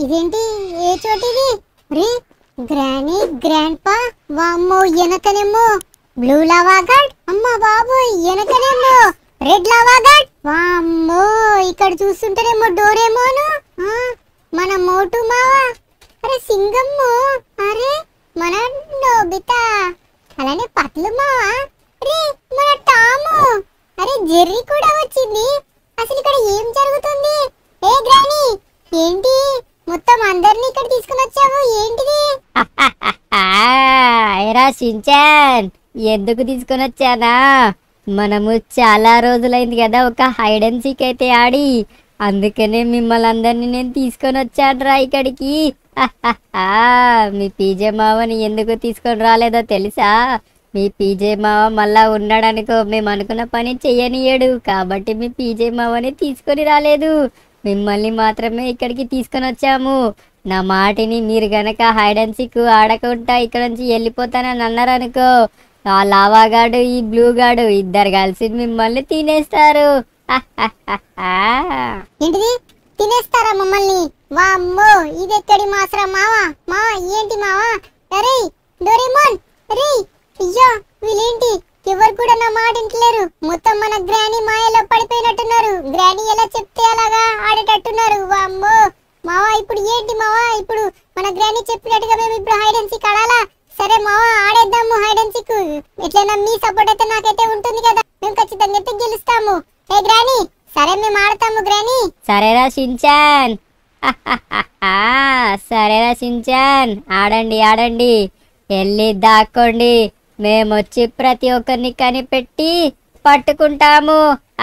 ఇదేంటి ఏ చోటిది రే granny grand పా వామ్మో వెనకనేమో బ్లూ లావాగాడ్ అమ్మ బాబోయ్ వెనకనేమో రెడ్ లావాగాడ్ వామ్మో ఇక్కడ చూస్తుంటేనేమో డోరేమోను ఆ, మన మోటు మావా అరే సింగమ్ము అరే మన నోబితా అలానే పత్లు మావా అరే మన టాము అరే జెర్రీ కూడా వచ్చింది అసలు ఇక్కడ ఏం జరుగుతుంది ఏ గ్రానీ ఏంటి మొత్తం అందరినీ ఇక్కడ తీసుకుని వచ్చావు ఏంటిది ఎరా షించాన్ ఎందుకు తీసుకొని వచ్చానా మనము చాలా రోజులైంది కదా ఒక హైడ్ అండ్ సీక్ అయితే ఆడి అందుకనే మిమ్మల్ని అందరినీ నేను తీసుకొని వచ్చానురా ఇక్కడికి మీ పీజే మావని ఎందుకు తీసుకొని రాలేదో తెలుసా మీ పీజే మావ మళ్ళా ఉన్నాడనుకో మేము అనుకున్న పని చెయ్యనియడు కాబట్టి మీ పీజే మావని తీసుకొని రాలేదు మిమ్మల్ని మాత్రమే ఇక్కడికి తీసుకొని వచ్చాము నా మాటిని మీరు గనక హైడ్ అండ్ సీక్ ఆడకుండా ఇక్కడ నుంచి వెళ్ళిపోతానని అన్నారనుకో ఆ లావాగాడు ఈ బ్లూ గాడు ఇద్దరు కలిసి మిమ్మల్ని తినేస్తారు ఏంటిది తినేస్తారా మమ్మల్ని వామ్మో ఇది ఎక్కడి మాసరా మావా మావా ఏంటి మావా అరే డోరేమోన్ అరే అయ్యో వీళ్ళేంటి ఎవరు కూడా నా మాట వింటలేరు మొత్తం మన గ్రాని మాయలో పడిపోయినట్టున్నారు గ్రాని ఎలా చెప్తే అలాగా ఆడేటట్టున్నారు వామ్మో మావా ఇప్పుడు ఏంటి మావా ఇప్పుడు మన గ్రాని చెప్పినట్టుగా మేము ఇప్పుడు హైడ్ అండ్ సీక్ ఆడాలా సరే మావా ఆడేద్దాము హైడ్ అండ్ సీక్ ఎట్లైనా మీ సపోర్ట్ అయితే నాకైతే ఉంటుంది కదా మేము ఖచ్చితంగా అయితే గెలుస్తాము ఏ గ్రాని సరే మేము ఆడతాము గ్రాని సరేరా షించాన్ సరేరా షించాన్ ఆడండి ఆడండి వెళ్ళి దాక్కోండి మేమొచ్చి ప్రతి ఒక్కరిని కనిపెట్టి పట్టుకుంటాము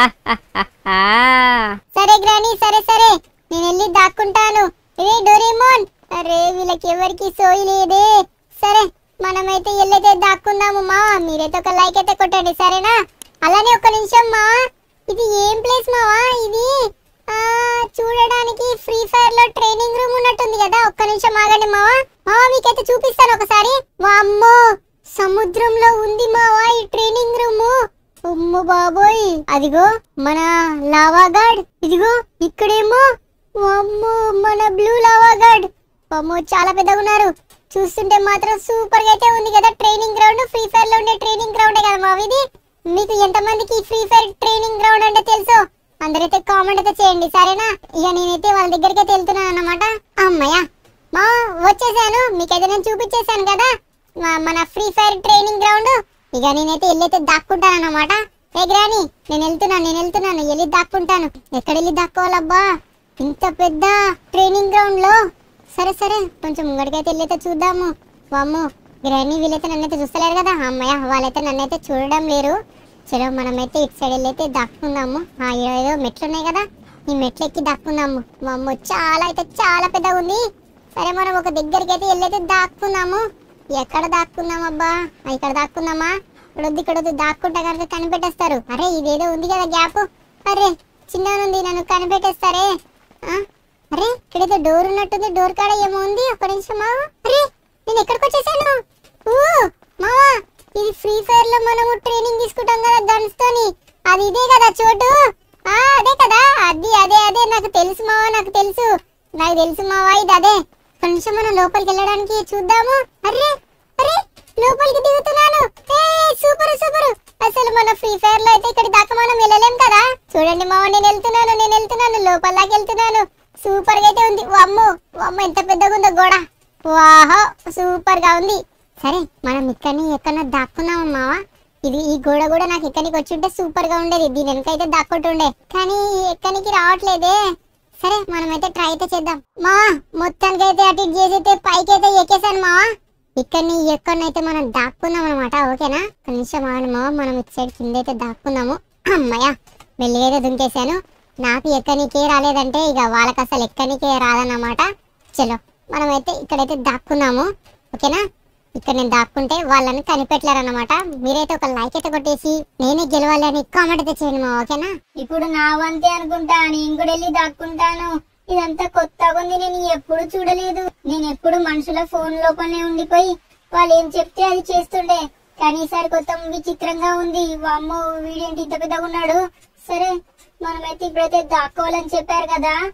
సరే గ్రాని సరే సరే నేను వెళ్ళి దాక్కుంటాను రే డోరేమోన్ అరే వీళ్ళకి ఎవరికి సోయి లేదే సరే మనమైతే వెళ్ళైతే దాక్కుందాము మా మీరైతే ఒక లైక్ అయితే కొట్టండి సరేనా అలానే ఒక నిమిషం మా ఇది ఏం ప్లేస్ మావా ఇది ఆ చూడడానికి ఫ్రీ ఫైర్ లో ట్రైనింగ్ రూమ్ ఉన్నట్టుంది కదా ఒక్క నిమిషం ఆగండి మావా మావా మీకైతే చూపిస్తాను ఒకసారి వామ్మో సముద్రంలో ఉంది మావా ఈ ట్రైనింగ్ రూమ్ అమ్మ బాబోయ్ అదిగో మన లావా గార్డ్ ఇదిగో ఇక్కడేమో వామ్మో మన బ్లూ లావా గార్డ్ అమ్మో చాలా పెద్దగా ఉన్నారు చూస్తుంటే మాత్రం సూపర్ గా అయితే ఉంది కదా ట్రైనింగ్ గ్రౌండ్ ఫ్రీ ఫైర్ లో ఉండే ట్రైనింగ్ గ్రౌండ్ కదా మావి ఇది మీకు ఎంతమందికి ఫ్రీ ఫైర్ ట్రైనింగ్ గ్రౌండ్ అంటే తెలుసు అందరైతే కామెంట్ అయితే చేయండి సరేనా ఇక నేనైతే వాళ్ళ దగ్గరికి అయితే వెళ్తున్నాను అన్నమాట అమ్మయ్య మా వచ్చేసాను మీకైతే నేను చూపించేశాను కదా మా- మన ఫ్రీ ఫైర్ ట్రైనింగ్ గ్రౌండ్ ఇక నేనైతే వెళ్ళైతే దాక్కుంటాను అన్నమాట ఏ గ్రాని నేను వెళ్తున్నాను నేను వెళ్తున్నాను వెళ్ళి దాక్కుంటాను ఎక్కడ వెళ్ళి దాక్కోవాలబ్బా ఇంత పెద్ద ట్రైనింగ్ గ్రౌండ్ లో సరే సరే కొంచెం ముంగడికైతే వెళ్ళైతే చూద్దాము వామ్ము గ్రాని వీళ్ళైతే నన్నైతే చూస్తలేరు కదా అమ్మయ్య వాళ్ళైతే నన్నైతే చూడడం లేరు చలో మనమైతే ఇటు సైడ్ వెళ్ళైతే దాక్కుందాము ఆ ఏదో ఏదో మెట్లు ఉన్నాయి కదా ఈ మెట్లు ఎక్కి దాక్కుందాము వామ్మో చాలా అయితే చాలా పెద్దగా ఉంది సరే మనం ఒక దగ్గరికి అయితే వెళ్ళైతే దాక్కుందాము ఎక్కడ దాక్కుందాం అబ్బా ఆ, ఇక్కడ దాక్కుందామా ఇక్కడ వద్దు ఇక్కడ వద్దు దాక్కుంటే కనుక కనిపెట్టేస్తారు అరే ఇదేదో ఉంది కదా గ్యాప్ అరే చిన్ననుంది నన్ను కనిపెట్టేస్తారే ఆ, అరే ఇక్కడైతే డోర్ ఉన్నట్టుంది డోర్ కాడ ఏమో ఉంది ఒక్క నిమిషం మావా అరే నేను ఎక్కడికి వచ్చేసాను ఊ మావా ఇది ఫ్రీ ఫైర్ లో మనము ట్రైనింగ్ తీసుకుంటాం కదా గన్స్ తోని అది ఇదే కదా చోటు ఆ అదే కదా అది అదే అదే నాకు తెలుసు మావా నాకు తెలుసు నాకు తెలుసు మావా ఇది అదే ఒక్క నిమిషం మనం లోపలికి వెళ్ళడానికి చూద్దాము అరే అరే లోపలికి దిగుతున్నాను ఏ సూపర్ సూపర్ అసలు మన ఫ్రీ ఫైర్ లో అయితే ఇక్కడ దాకా మనం వెళ్ళలేం కదా చూడండి మావ నేను వెళ్తున్నాను నేను వెళ్తున్నాను లోపల దాకా వెళ్తున్నాను సూపర్ గా అయితే ఉంది అమ్మో అమ్మ ఎంత పెద్దగా ఉందో గోడ వాహో సూపర్ గా ఉంది సరే మనం ఇక్కడిని ఎక్కడన్నా దాక్కున్నాము మావా ఇది ఈ గోడ కూడా నాకు ఎక్కడికి వచ్చి ఉంటే సూపర్ గా ఉండేది దీని వెనకైతే దాక్కుంటుండే కానీ ఎక్కడికి రావట్లేదే సరే మనమైతే ట్రై అయితే చేద్దాం మా మొత్తానికి అయితే అటు ఇటు చేసి అయితే పైకి అయితే ఎక్కేసాను మావా ఇక్కడిని ఎక్కడనైతే మనం దాక్కుందాం అనమాట ఓకేనా ఒక నిమిషం ఆగండి మావా మనం ఇటు సైడ్ కింద అయితే దాక్కుందాము అమ్మయ్య మెల్లిగా అయితే దుంకేశాను నాకు ఎక్కనికే రాలేదంటే ఇక వాళ్ళకి అసలు ఎక్కనికే రాదన్నమాట చలో మనమైతే ఇక్కడైతే దాక్కుందాము ఓకేనా ఇక్కడ నేను దాక్కుంటే వాళ్ళని కనిపెట్టలేరన్నమాట మీరైతే ఒక లైక్ అయితే కొట్టేసి నేనే గెలవాలి అని కామెంట్ అయితే చేయండి మా ఓకేనా ఇప్పుడు నా వంతే అనుకుంటా నేను కూడా వెళ్ళి దాక్కుంటాను ఇదంతా కొత్తగా ఉంది నేను ఎప్పుడు చూడలేదు నేను ఎప్పుడు మనుషుల ఫోన్ లోపలనే ఉండిపోయి వాళ్ళు ఏం చెప్తే అది చేస్తుండే కానీ ఈసారి కొత్త విచిత్రంగా ఉంది వామ్మో వీడేంటి ఇంత పెద్దగా ఉన్నాడు సరే మనమైతే ఇప్పుడైతే దాక్కోవాలని చెప్పారు కదా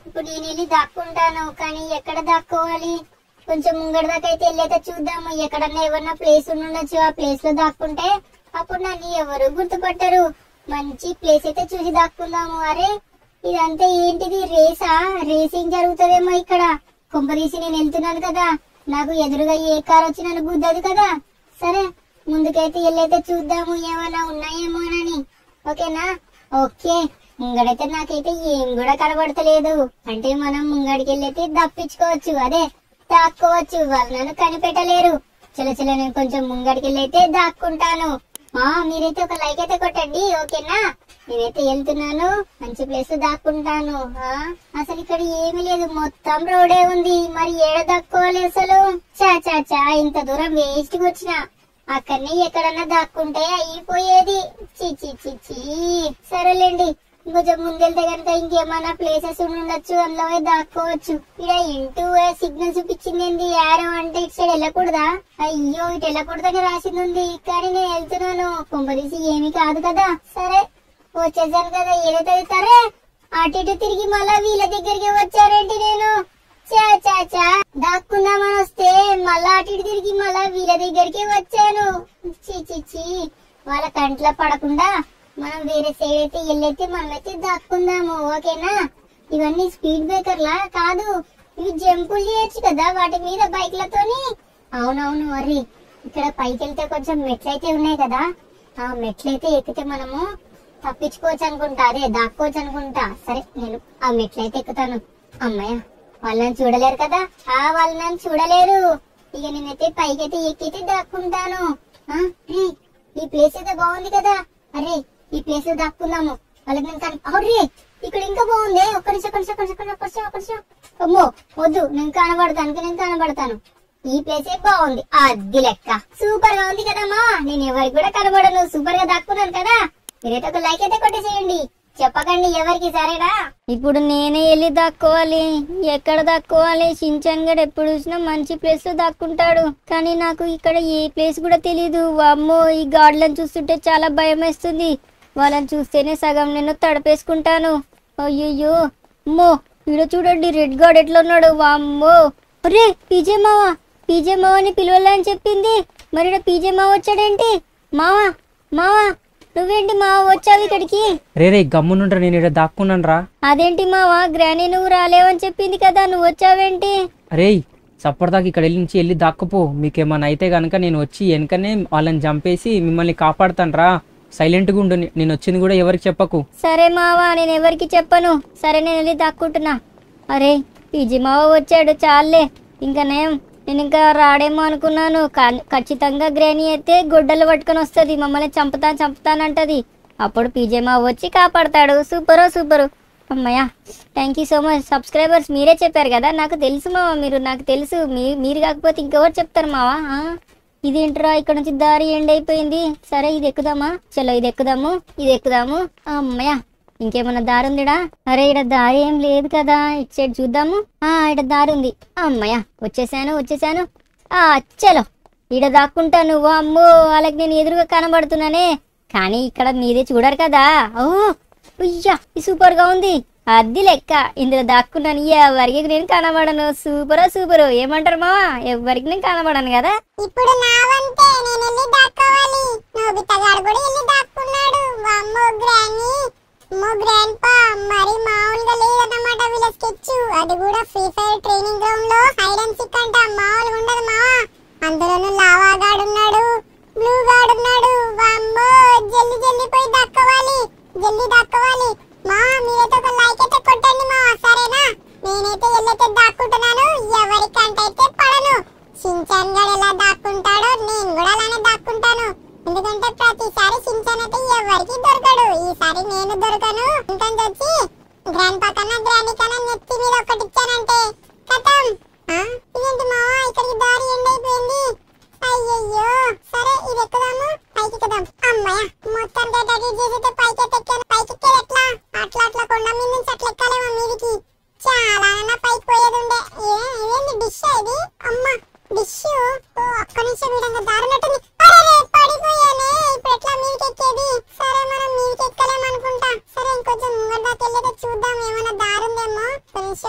ఇప్పుడు నేను వెళ్ళి దాక్కుంటాను కానీ ఎక్కడ దాక్కోవాలి కొంచెం ముంగడి దాకా అయితే వెళ్ళైతే చూద్దాము ఎక్కడన్నా ఎవరన్నా ప్లేస్ ఉండొచ్చు ఆ ప్లేస్ లో దాక్కుంటే అప్పుడు నన్ను ఎవరు గుర్తుపట్టరు మంచి ప్లేస్ అయితే చూసి దాక్కుందాము అరే ఇదంతా ఏంటిది రేసా రేసింగ్ జరుగుతుందేమో ఇక్కడ కొంపదీసి నేను వెళ్తున్నాను కదా నాకు ఎదురుగా ఏ కార్ వచ్చి నన్ను గుద్దదు కదా సరే ముందుకైతే వెళ్ళైతే చూద్దాము ఏమైనా ఉన్నాయేమోనని ఓకేనా ఓకే ముంగడైతే నాకైతే ఏం కూడా కనబడతలేదు అంటే మనం ముంగడికి వెళ్ళైతే దప్పించుకోవచ్చు అదే దాక్కోవచ్చు వాళ్ళు నన్ను కనిపెట్టలేరు చలో చలో నేను కొంచెం ముంగడికి వెళ్ళైతే దాక్కుంటాను ఆ మీరైతే ఒక లైక్ అయితే కొట్టండి ఓకేనా నేనైతే వెళ్తున్నాను మంచి ప్లేస్ దాక్కుంటాను ఆ, అసలు ఇక్కడ ఏమీ లేదు మొత్తం రోడే ఉంది మరి ఏడ దాక్కోవాలి అసలు చా చా చా ఇంత దూరం వేస్ట్ వచ్చిన అక్కడనే ఎక్కడన్నా దాక్కుంటే అయిపోయేది చి చి చి చి సరేలేండి కొంచెం ముందెళ్తే కనుక ఇంకేమైనా ప్లేసెస్ ఉండొచ్చు అందులో పోయి దాక్కోవచ్చు ఇక్కడ ఇంటూ సిగ్నల్ చూపించింది ఏంది యారో అంటే ఇటు సైడ్ వెళ్ళకూడదా అయ్యో ఇటు వెళ్ళకూడదని రాసింది ఉంది కానీ నేను వెళ్తున్నాను కొంపదీసి ఏమీ కాదు కదా సరే వచ్చేసాను కదా ఏదైతే సరే అటు ఇటు తిరిగి మళ్ళా వీళ్ళ దగ్గరికి వచ్చారేంటి నేను చా చా చా దాక్కుందామని వస్తే మళ్ళా అటు ఇటు తిరిగి మళ్ళా వీళ్ళ దగ్గరికి వచ్చాను చీ చీ చీ వాళ్ళ కంట్లో పడకుండా మనం వేరే సైడ్ అయితే వెళ్ళైతే మనమైతే దాక్కుందాము ఓకేనా ఇవన్నీ స్పీడ్ బ్రేకర్లా కాదు ఇవి జంపులు చేయొచ్చు కదా వాటి మీద బైక్లతోని అవునవును మరి ఇక్కడ పైకి వెళ్తే కొంచెం మెట్లయితే ఉన్నాయి కదా ఆ మెట్లయితే ఎక్కితే మనము తప్పించుకోవచ్చు అనుకుంటా అదే దాక్కోవచ్చు అనుకుంటా సరే నేను ఆ మెట్లయితే ఎక్కుతాను అమ్మయ్య వాళ్ళని చూడలేరు కదా ఆ వాళ్ళు నన్ను చూడలేరు ఇక నేనైతే పైకైతే ఎక్కితే దాక్కుంటాను ఆ, రే, ఈ ప్లేస్ అయితే బాగుంది కదా అరే ఈ ప్లేస్ లో దాక్కుందాము వాళ్ళకి నేను కని అరే ఇక్కడ ఇంకా బాగుంది ఒక్క నిమిషం ఒక్క నిమిషం ఒక్క నిమిషం ఒక్క నిమిషం ఒక్క నిమిషం అమ్మో వద్దు నేను కనబడతాను నేను కనబడతాను ఈ ప్లేసే బాగుంది అది లెక్క సూపర్ గా ఉంది కదమ్మా నేను ఎవరికి కూడా కనబడను సూపర్ గా దాక్కున్నాను కదా మీరైతే ఒక లైక్ అయితే కొట్టేసేయండి చెప్పకండి ఎవరికి సరేనా ఇప్పుడు నేనే వెళ్ళి దాక్కోవాలి ఎక్కడ దాక్కోవాలి షించాన్ గడు ఎప్పుడు చూసినా మంచి ప్లేస్ లో దాక్కుంటాడు కానీ నాకు ఇక్కడ ఏ ప్లేస్ కూడా తెలియదు వామ్మో ఈ గాడ్లను చూస్తుంటే చాలా భయం వేస్తుంది వాళ్ళని చూస్తేనే సగం నేను తడపేసుకుంటాను అయ్యయ్యో అమ్మో వీడు చూడండి రెడ్ గార్డ్ ఎట్లా ఉన్నాడు వామ్మో అరే పీజే మావా పీజే మావని పిలవాలని చెప్పింది మరి ఈడ పీజే మావ వచ్చాడేంటి మావా మావా నువ్వేంటి మావ వచ్చావు ఇక్కడికి రే రే గమ్మునుండ్రా నేను ఇక్కడ దాక్కున్నాను రా అదేంటి మావా గ్రానీ నువ్వు రాలేవని చెప్పింది కదా నువ్వు వచ్చావేంటి అరే సప్పటిదాకా ఇక్కడ వెళ్ళి నుంచి వెళ్ళి దాక్కుపో మీకేమన్నా అయితే కనుక నేను వచ్చి వెనకనే వాళ్ళని చంపేసి మిమ్మల్ని కాపాడుతాను రా సైలెంట్గా ఉండు నే- నేను వచ్చింది కూడా ఎవరికి చెప్పకు సరే మావా నేను ఎవరికి చెప్పను సరే నేను వెళ్ళి దాక్కుంటున్నా అరే పీజీ మావ వచ్చాడు చాలే ఇంకా నేను నేను ఇంకా రాడేమో అనుకున్నాను కా- ఖచ్చితంగా గ్రానీ అయితే గొడ్డలు పట్టుకొని వస్తుంది మమ్మల్ని చంపుతా చంపుతానంటది అప్పుడు పీజే మావ వచ్చి కాపాడతాడు సూపరో సూపరు అమ్మయ్య thank you so much subscribers మీరే చెప్పారు కదా నాకు తెలుసు మావా మీరు నాకు తెలుసు మీ మీరు కాకపోతే ఇంకెవరు చెప్తారు మావా ఆ? ఇదేంట్రా ఇక్కడ నుంచి దారి ఎండ్ అయిపోయింది సరే ఇది ఎక్కుదామా చలో ఇది ఎక్కుదాము ఇది ఎక్కుదాము అమ్మయ్య ఇంకేమన్నా దారి ఉందిడా అరే ఇక్కడ దారి ఏం లేదు కదా ఇటు సైడ్ చూద్దాము ఆ ఇక్కడ దారి ఉంది అమ్మయ్య వచ్చేసాను వచ్చేసాను ఆ చలో ఈడ దాక్కుంటాను అమ్మో వాళ్ళకి నేను ఎదురుగా కనబడుతున్నానే కానీ ఇక్కడ మీదే చూడరు కదా ఓ ఉయ్యా ఇది సూపర్ గా ఉంది అది లెక్క ఇందులో దాక్కున్నాను ఎవరికి నేను కనబడను సూపరో సూపరు ఏమంటారు మావా ఎవరికి నేను కనబడను కదా ఇప్పుడు నా వంతే నేను వెళ్ళి దాక్కోవాలి నోబితగాడు కూడా వెళ్ళి దాక్కున్నాడు అమ్మో గ్రాని అమ్మో గ్రాండ్ పా మరి మామూలుగా లేదన్నమాట వీళ్ళ స్కెచ్ అది కూడా ఫ్రీ ఫైర్ ట్రైనింగ్ గ్రౌండ్ లో హైడ్ అండ్ సిక్ అంట మామూలుగా ఉండదు మావా అందులోనూ లావా గాడు ఉన్నాడు బ్లూ గాడు ఉన్నాడు వామ్మో జల్లి జల్లి పోయి దాక్కోవాలి జల్లి దాక్కోవాలి మా మీరైతే ఒక లైక్ అయితే కొట్టండి మా సరేనా నేనైతే ఎల్లైతే దాక్కుంటున్నాను ఎవరికంటే అయితే పడను షించాన్ గడు ఎలా దాక్కుంటాడో నేను కూడా అలానే దాక్కుంటాను ఎందుకంటే ప్రతిసారి షించాన్ అయితే ఎవరికి దొరకడు ఈసారి నేను దొరకను ఇంకొంచెం వచ్చి గ్రాండ్ పక్కన గ్రాండ్ కన్నా నెత్తి మీద ఒకటి ఇచ్చానంటే కథం ఆ? ఇదేంటి మావా ఇక్కడికి దారి ఎండ్ అయిపోయింది అయ్యయ్యో సరే ఇది ఎక్కుదాము పైకి ఎక్కుదాం అమ్మయ్య మొత్తం డేటా చేసేస్తే పైకి ఎక్కాను పైకి ఎక్కేది ఎట్లా అట్లా అట్లా కొండ మీద నుంచి అట్లా ఎక్కాలేమో మీదికి చాలా పైకి పోయేది ఉండే ఏ ఇదేంటి డిష్ ఇది అమ్మ డిష్ ఓ ఒక్క నిమిషం వీడంగా దారునట్టుంది అరే పడిపోయానే ఇప్పుడు ఎట్లా మీదికి ఎక్కేది సరే మనం మీదికి ఎక్కలేమనుకుంటా సరే ఇంకొంచెం ముంగడ దాకా వెళ్ళేది చూద్దాం ఏమైనా దారుందేమో ఒక నిమిషం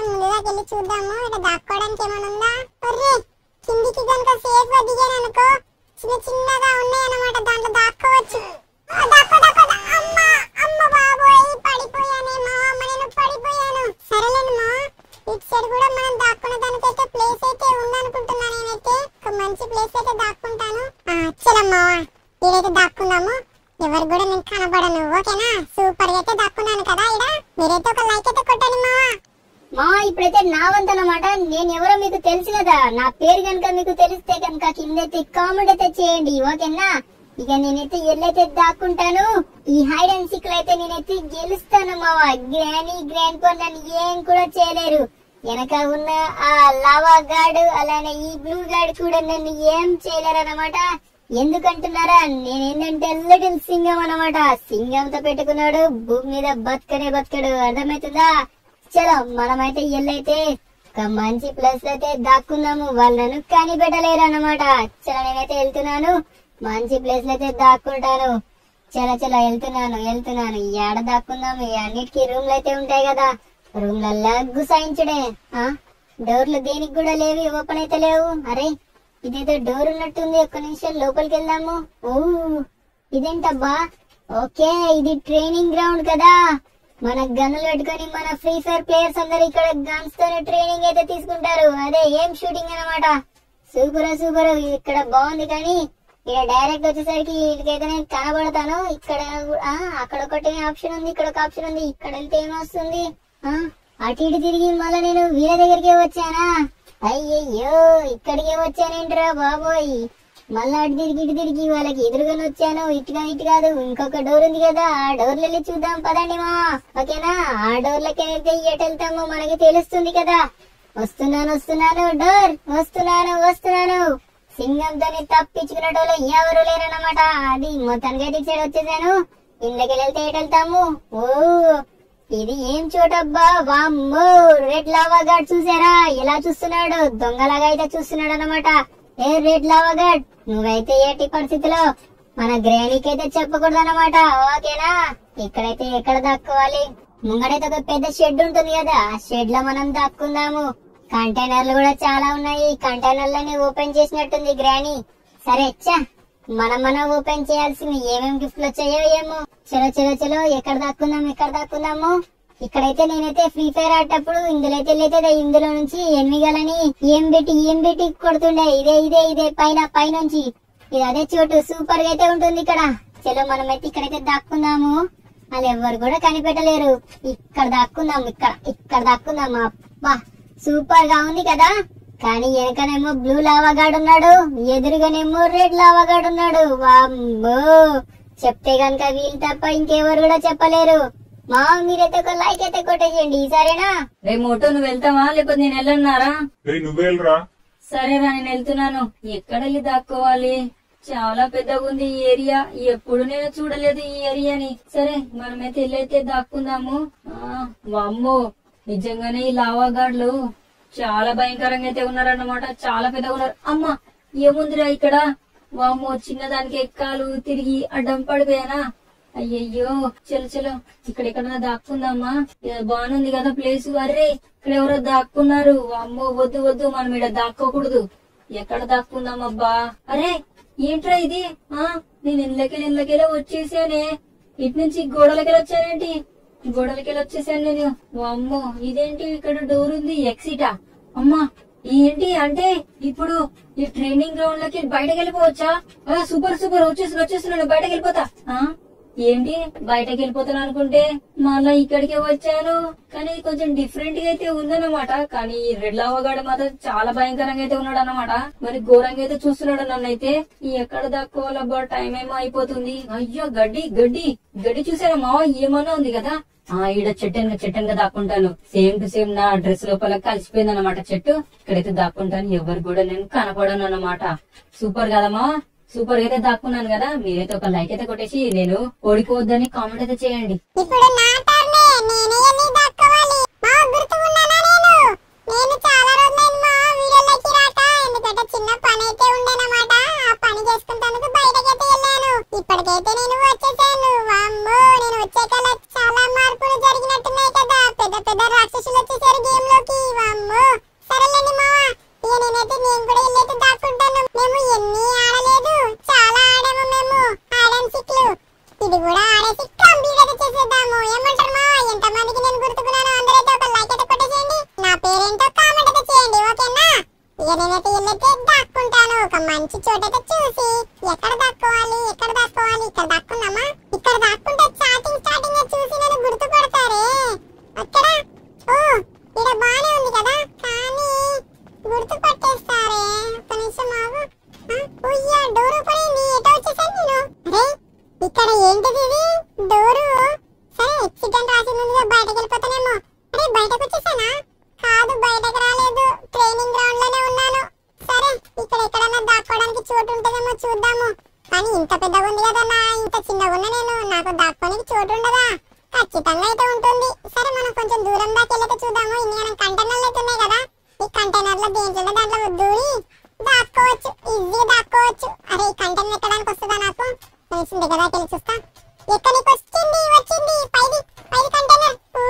ముందు దాకెళ్ళి చూద్దాము ఇక్కడ దాక్కోవడానికి ఏమైనా ఉందా ఒర్రే కిందికి కనుక సేఫ్ గా దిగాను అనుకో చిన్న చిన్నగా ఉన్నాయన్నమాట దాంట్లో దాక్కోవచ్చు ఆ, దాక్కో దాక్కో దా- అమ్మ అమ్మ బాబోయ్ పడిపోయానే మా అమ్మ నేను పడిపోయాను సరేలేను మా ఇటు సైడ్ కూడా మనం దాక్కున్న దానికైతే ప్లేస్ అయితే ఉందనుకుంటున్నా నేనైతే ఒక మంచి ప్లేస్ అయితే దాక్కుంటాను ఆ, చలమ్మా ఇదైతే దాక్కుందాము ఎవరు కూడా నేను కనబడను ఓకేనా సూపర్ గా అయితే దాక్కున్నాను కదా ఇడ మీరైతే ఒక లైక్ అయితే కొట్టండి మావా మా ఇప్పుడైతే నా వంతు అన్నమాట నేను ఎవరో మీకు తెలుసు కదా నా పేరు కనుక మీకు తెలిస్తే కనుక కిందైతే కామెంట్ అయితే చేయండి ఓకేనా ఇక నేనైతే ఎల్లైతే దాక్కుంటాను ఈ హైడ్ అండ్ సిక్ అయితే నేనైతే గెలుస్తాను మావా గ్రానీ గ్రాండ్ పో నన్ను ఏం కూడా చేయలేరు వెనక ఉన్న ఆ లావా గార్డ్ అలానే ఈ బ్లూ గార్డ్ కూడా నన్ను ఏం చేయలేరు అన్నమాట ఎందుకంటున్నారా నేనేంటంటే లిటిల్ సింగం అన్నమాట సింగంతో పెట్టుకున్నాడు భూమి మీద బతకనే బతకడు అర్థమవుతుందా చలో మనమైతే ఎల్లైతే ఒక మంచి ప్లేస్ అయితే దాక్కుందాము వాళ్ళను కనిపెట్టలేరు అన్నమాట చలో నేనైతే వెళ్తున్నాను మంచి ప్లేస్ అయితే దాక్కుంటాను చలో చలో వెళ్తున్నాను వెళ్తున్నాను ఏడ దాక్కుందాము ఈ అన్నిటికీ రూమ్లు అయితే ఉంటాయి కదా రూమ్లల్లా గుసాయించుడే ఆ డోర్లు దేనికి కూడా లేవి ఓపెన్ అయితే లేవు అరే ఇదేదో డోర్ ఉన్నట్టుంది ఒక్క నిమిషం లోపలికి వెళ్దాము ఓ ఇదేంటబ్బా ఓకే ఇది ట్రైనింగ్ గ్రౌండ్ కదా మన గన్నులు పెట్టుకొని మన ఫ్రీ ఫైర్ ప్లేయర్స్ అందరు ఇక్కడ గన్స్ తో ట్రైనింగ్ అయితే తీసుకుంటారు అదే ఏం షూటింగ్ అన్నమాట సూపర్ సూపర్ ఇక్కడ బాగుంది కానీ ఇక్కడ డైరెక్ట్ వచ్చేసరికి వీటికైతే నేను కనబడతాను ఇక్కడ ఆ, అక్కడ ఒకటి ఆప్షన్ ఉంది ఇక్కడ ఒక ఆప్షన్ ఉంది ఇక్కడ వెళ్తే ఏమొస్తుంది ఆ, అటు ఇటు తిరిగి మళ్ళీ నేను వీళ్ళ దగ్గరికి వచ్చానా అయ్యయ్యో ఇక్కడికే వచ్చానేంట్రా బాబోయ్ మళ్ళా అటు తిరిగి ఇటు తిరిగి వాళ్ళకి ఎదురుగానే వచ్చాను ఇటుగా ఇటు కాదు ఇంకొక డోర్ ఉంది కదా ఆ డోర్ వెళ్ళి చూద్దాం పదండి మా ఓకేనా ఆ డోర్లకి వెళ్తే ఎటు వెళ్తామో మనకి తెలుస్తుంది కదా వస్తున్నాను వస్తున్నాను డోర్ వస్తున్నాను వస్తున్నాను సింగంతోని తప్పించుకున్నటోళ్ళు ఎవరు లేరన్నమాట అది మొత్తానికి అయితే ఇటు సైడ్ వచ్చేసాను ఇంట్లోకి వెళ్తే ఎటు వెళ్తాము ఓ ఇది ఏం చోటబ్బా వామ్మో రెడ్ లావా గాడ్ చూసారా ఎలా చూస్తున్నాడు దొంగలాగా అయితే చూస్తున్నాడు అనమాట ఏ రెడ్ లావా గాడ్ నువ్వైతే ఏటి పరిస్థితిలో మన గ్రానీకి అయితే చెప్పకూడదు అనమాట ఓకేనా ఇక్కడైతే ఎక్కడ దాక్కోవాలి ముంగడైతే ఒక పెద్ద షెడ్ ఉంటుంది కదా ఆ షెడ్ లో మనం దాక్కుందాము కంటైనర్లు కూడా చాలా ఉన్నాయి కంటైనర్లని ఓపెన్ చేసినట్టుంది గ్రానీ సరే చా మనం మనం ఓపెన్ చేయాల్సింది ఏమేం గిఫ్ట్లు వచ్చాయో ఏమో చలో చలో చలో ఎక్కడ దాక్కుందాం ఎక్కడ దాక్కుందాము ఇక్కడైతే నేనైతే ఫ్రీ ఫైర్ ఆడేటప్పుడు ఇందులో అయితే లేతే ఇందులో నుంచి ఎనిమిగలని ఏం పెట్టి ఏం పెట్టి కొడుతుండే ఇదే ఇదే ఇదే పైన పైనుంచి ఇది అదే చోటు సూపర్ గా అయితే ఉంటుంది ఇక్కడ చలో మనమైతే ఇక్కడైతే దాక్కుందాము వాళ్ళు ఎవ్వరు కూడా కనిపెట్టలేరు ఇక్కడ దాక్కుందాం ఇక్కడ ఇక్కడ దాక్కుందాం అబ్బా సూపర్ గా ఉంది కదా కానీ వెనకనేమో బ్లూ లావాగాడు ఉన్నాడు ఎదురుగానేమో రెడ్ లావాగాడు ఉన్నాడు వామ్మో చెప్తే గనక వీళ్ళు తప్ప ఇంకెవరు కూడా చెప్పలేరు మా మీరైతే ఒక లైక్ అయితే కొట్టేయండి సరేనా రే మోటో నువ్వు వెళ్తావా లేకపోతే నేను వెళ్ళన్నారా రే నువ్వేళ్ళరా సరేరా నేను వెళ్తున్నాను ఎక్కడ వెళ్ళి దాక్కోవాలి చాలా పెద్దగా ఉంది ఈ ఏరియా ఎప్పుడు నేను చూడలేదు ఈ ఏరియాని సరే మనమైతే వెళ్ళైతే దాక్కుందాము ఆ, వామ్మో నిజంగానే ఈ లావాగాడ్లు చాలా భయంకరంగా అయితే ఉన్నారన్నమాట చాలా పెద్దగా ఉన్నారు అమ్మా ఏముందిరా ఇక్కడ వామ్మో చిన్నదానికి ఎక్కాలు తిరిగి అడ్డం పడిపోయానా అయ్యయ్యో చలో చలో ఇక్కడ ఎక్కడన్నా దాక్కుందామా ఇది బాగుంది కదా ప్లేస్ అర్రే ఇక్కడ ఎవరో దాక్కున్నారు అమ్మో వద్దు వద్దు మనం ఇక్కడ దాక్కోకూడదు ఎక్కడ దాక్కుందాం అబ్బా అరే ఏంట్రా ఇది ఆ నేను ఇళ్ళకెళ్ళి ఇళ్ళకెళ్ళి వచ్చేసానే ఇటు నుంచి గోడలకెళ్ళి వచ్చానేంటి గోడలకెళ్ళి వచ్చేసాను నేను అమ్మో ఇదేంటి ఇక్కడ డోర్ ఉంది ఎక్సిటా అమ్మా ఏంటి అంటే ఇప్పుడు ఈ ట్రైనింగ్ గ్రౌండ్ లోకి బయటకు వెళ్ళిపోవచ్చా ఆ, సూపర్ సూపర్ వచ్చేసి వచ్చేస్తున్నాను బయటకు వెళ్ళిపోతా ఆ ఏంటి బయటకు వెళ్ళిపోతాను అనుకుంటే మళ్ళా ఇక్కడికే వచ్చాను కానీ ఇది కొంచెం డిఫరెంట్ గా అయితే ఉందన్నమాట కానీ ఈ రెడ్ లావగాడు మాత్రం చాలా భయంకరంగా అయితే ఉన్నాడు అనమాట మరి ఘోరంగా అయితే చూస్తున్నాడు నన్ను అయితే ఈ ఎక్కడ దక్కోవాలబ్బా టైం ఏమో అయిపోతుంది అయ్యో గడ్డి గడ్డి గడ్డి చూసారా మావ ఏమన్నా ఉంది కదా ఆ ఈడ చెట్టెనక చెట్టెనక దాక్కుంటాను సేమ్ టు సేమ్ నా డ్రెస్ లోపల కలిసిపోయింది అనమాట చెట్టు ఇక్కడైతే దాక్కుంటాను ఎవరు కూడా నేను కనపడను అన్నమాట సూపర్ కదమ్మా సూపర్ గా అయితే దాక్కున్నాను కదా మీరైతే ఒక లైక్ అయితే కొట్టేసి నేను ఓడిపోవద్దని కామెంట్ అయితే చేయండి ఇప్పుడు నా టర్నే నేనే వెళ్ళి దాక్కోవాలి మా గుర్తు ఉన్నానా నేను నేను చాలా రోజులైంది మా వీడియోలోకి రాక ఎందుకంటే చిన్న పని అయితే ఉండేనమాట ఆ పని చేసుకుంటానికి బయటకైతే వెళ్ళాను ఇప్పటికైతే నేను వచ్చేసాను వామ్మో నేను వచ్చాక చాలా మార్పులు జరిగినట్టున్నాయి కదా పెద్ద పెద్ద రాక్షసులు వచ్చేసారు గేమ్ లోకి చోట అయితే చూసి ఎక్కడ దాక్కోవాలి ఎక్కడ దాక్కోవాలి ఇక్కడ దాక్కున్నామా ఇక్కడ దాక్కుంటే స్టార్టింగ్ స్టార్టింగ్ చూసి నేను గుర్తుపడతారే అక్కడ ఓ ఇక్కడ బానే ఉంది కదా కానీ గుర్తుపట్టేస్తారే ఒక నిమిషం ఆగు ఆ, ఉయ్యా డోర్ ఓపెన్ అయింది ఎటో వచ్చేసాను నేను అరే ఇక్కడ ఏంటిది ఇది డోరు సరే ఎక్సిడెంట్ రాసింది ఉందిగా బయటకు వెళ్ళిపోతానేమో అరే బయటకు వచ్చేసానా కాదు బయటకు రాలేదు ట్రైనింగ్ గ్రౌండ్ లోనే ఉన్నాను సరే ఇక్కడ ఎక్కడన్నా దాక్కోవడానికి చోటు ఉంటుందేమో చూద్దాము కానీ ఇంత పెద్దగా ఉంది కదా నా ఇంత చిన్నగా ఉన్నా నేను నాకు దాక్కోనికి చోటు ఉండదా ఖచ్చితంగా అయితే ఉంటుంది సరే మనం కొంచెం దూరం దాకా వెళ్ళైతే చూద్దాము ఇన్ని మనం కంటైనర్లు అయితే ఉన్నాయి కదా ఈ కంటైనర్లో దేంట్లో దాంట్లో దూరి దాక్కోవచ్చు ఈజీగా దాక్కోవచ్చు అరే ఈ కంటైనర్ ఎక్కడానికి వస్తుందా నాకు తెలిసిన దగ్గర దాకా వెళ్ళి చూస్తా ఎక్కడికి వచ్చింది వచ్చింది పైది పైది కంటైనర్ ఊ,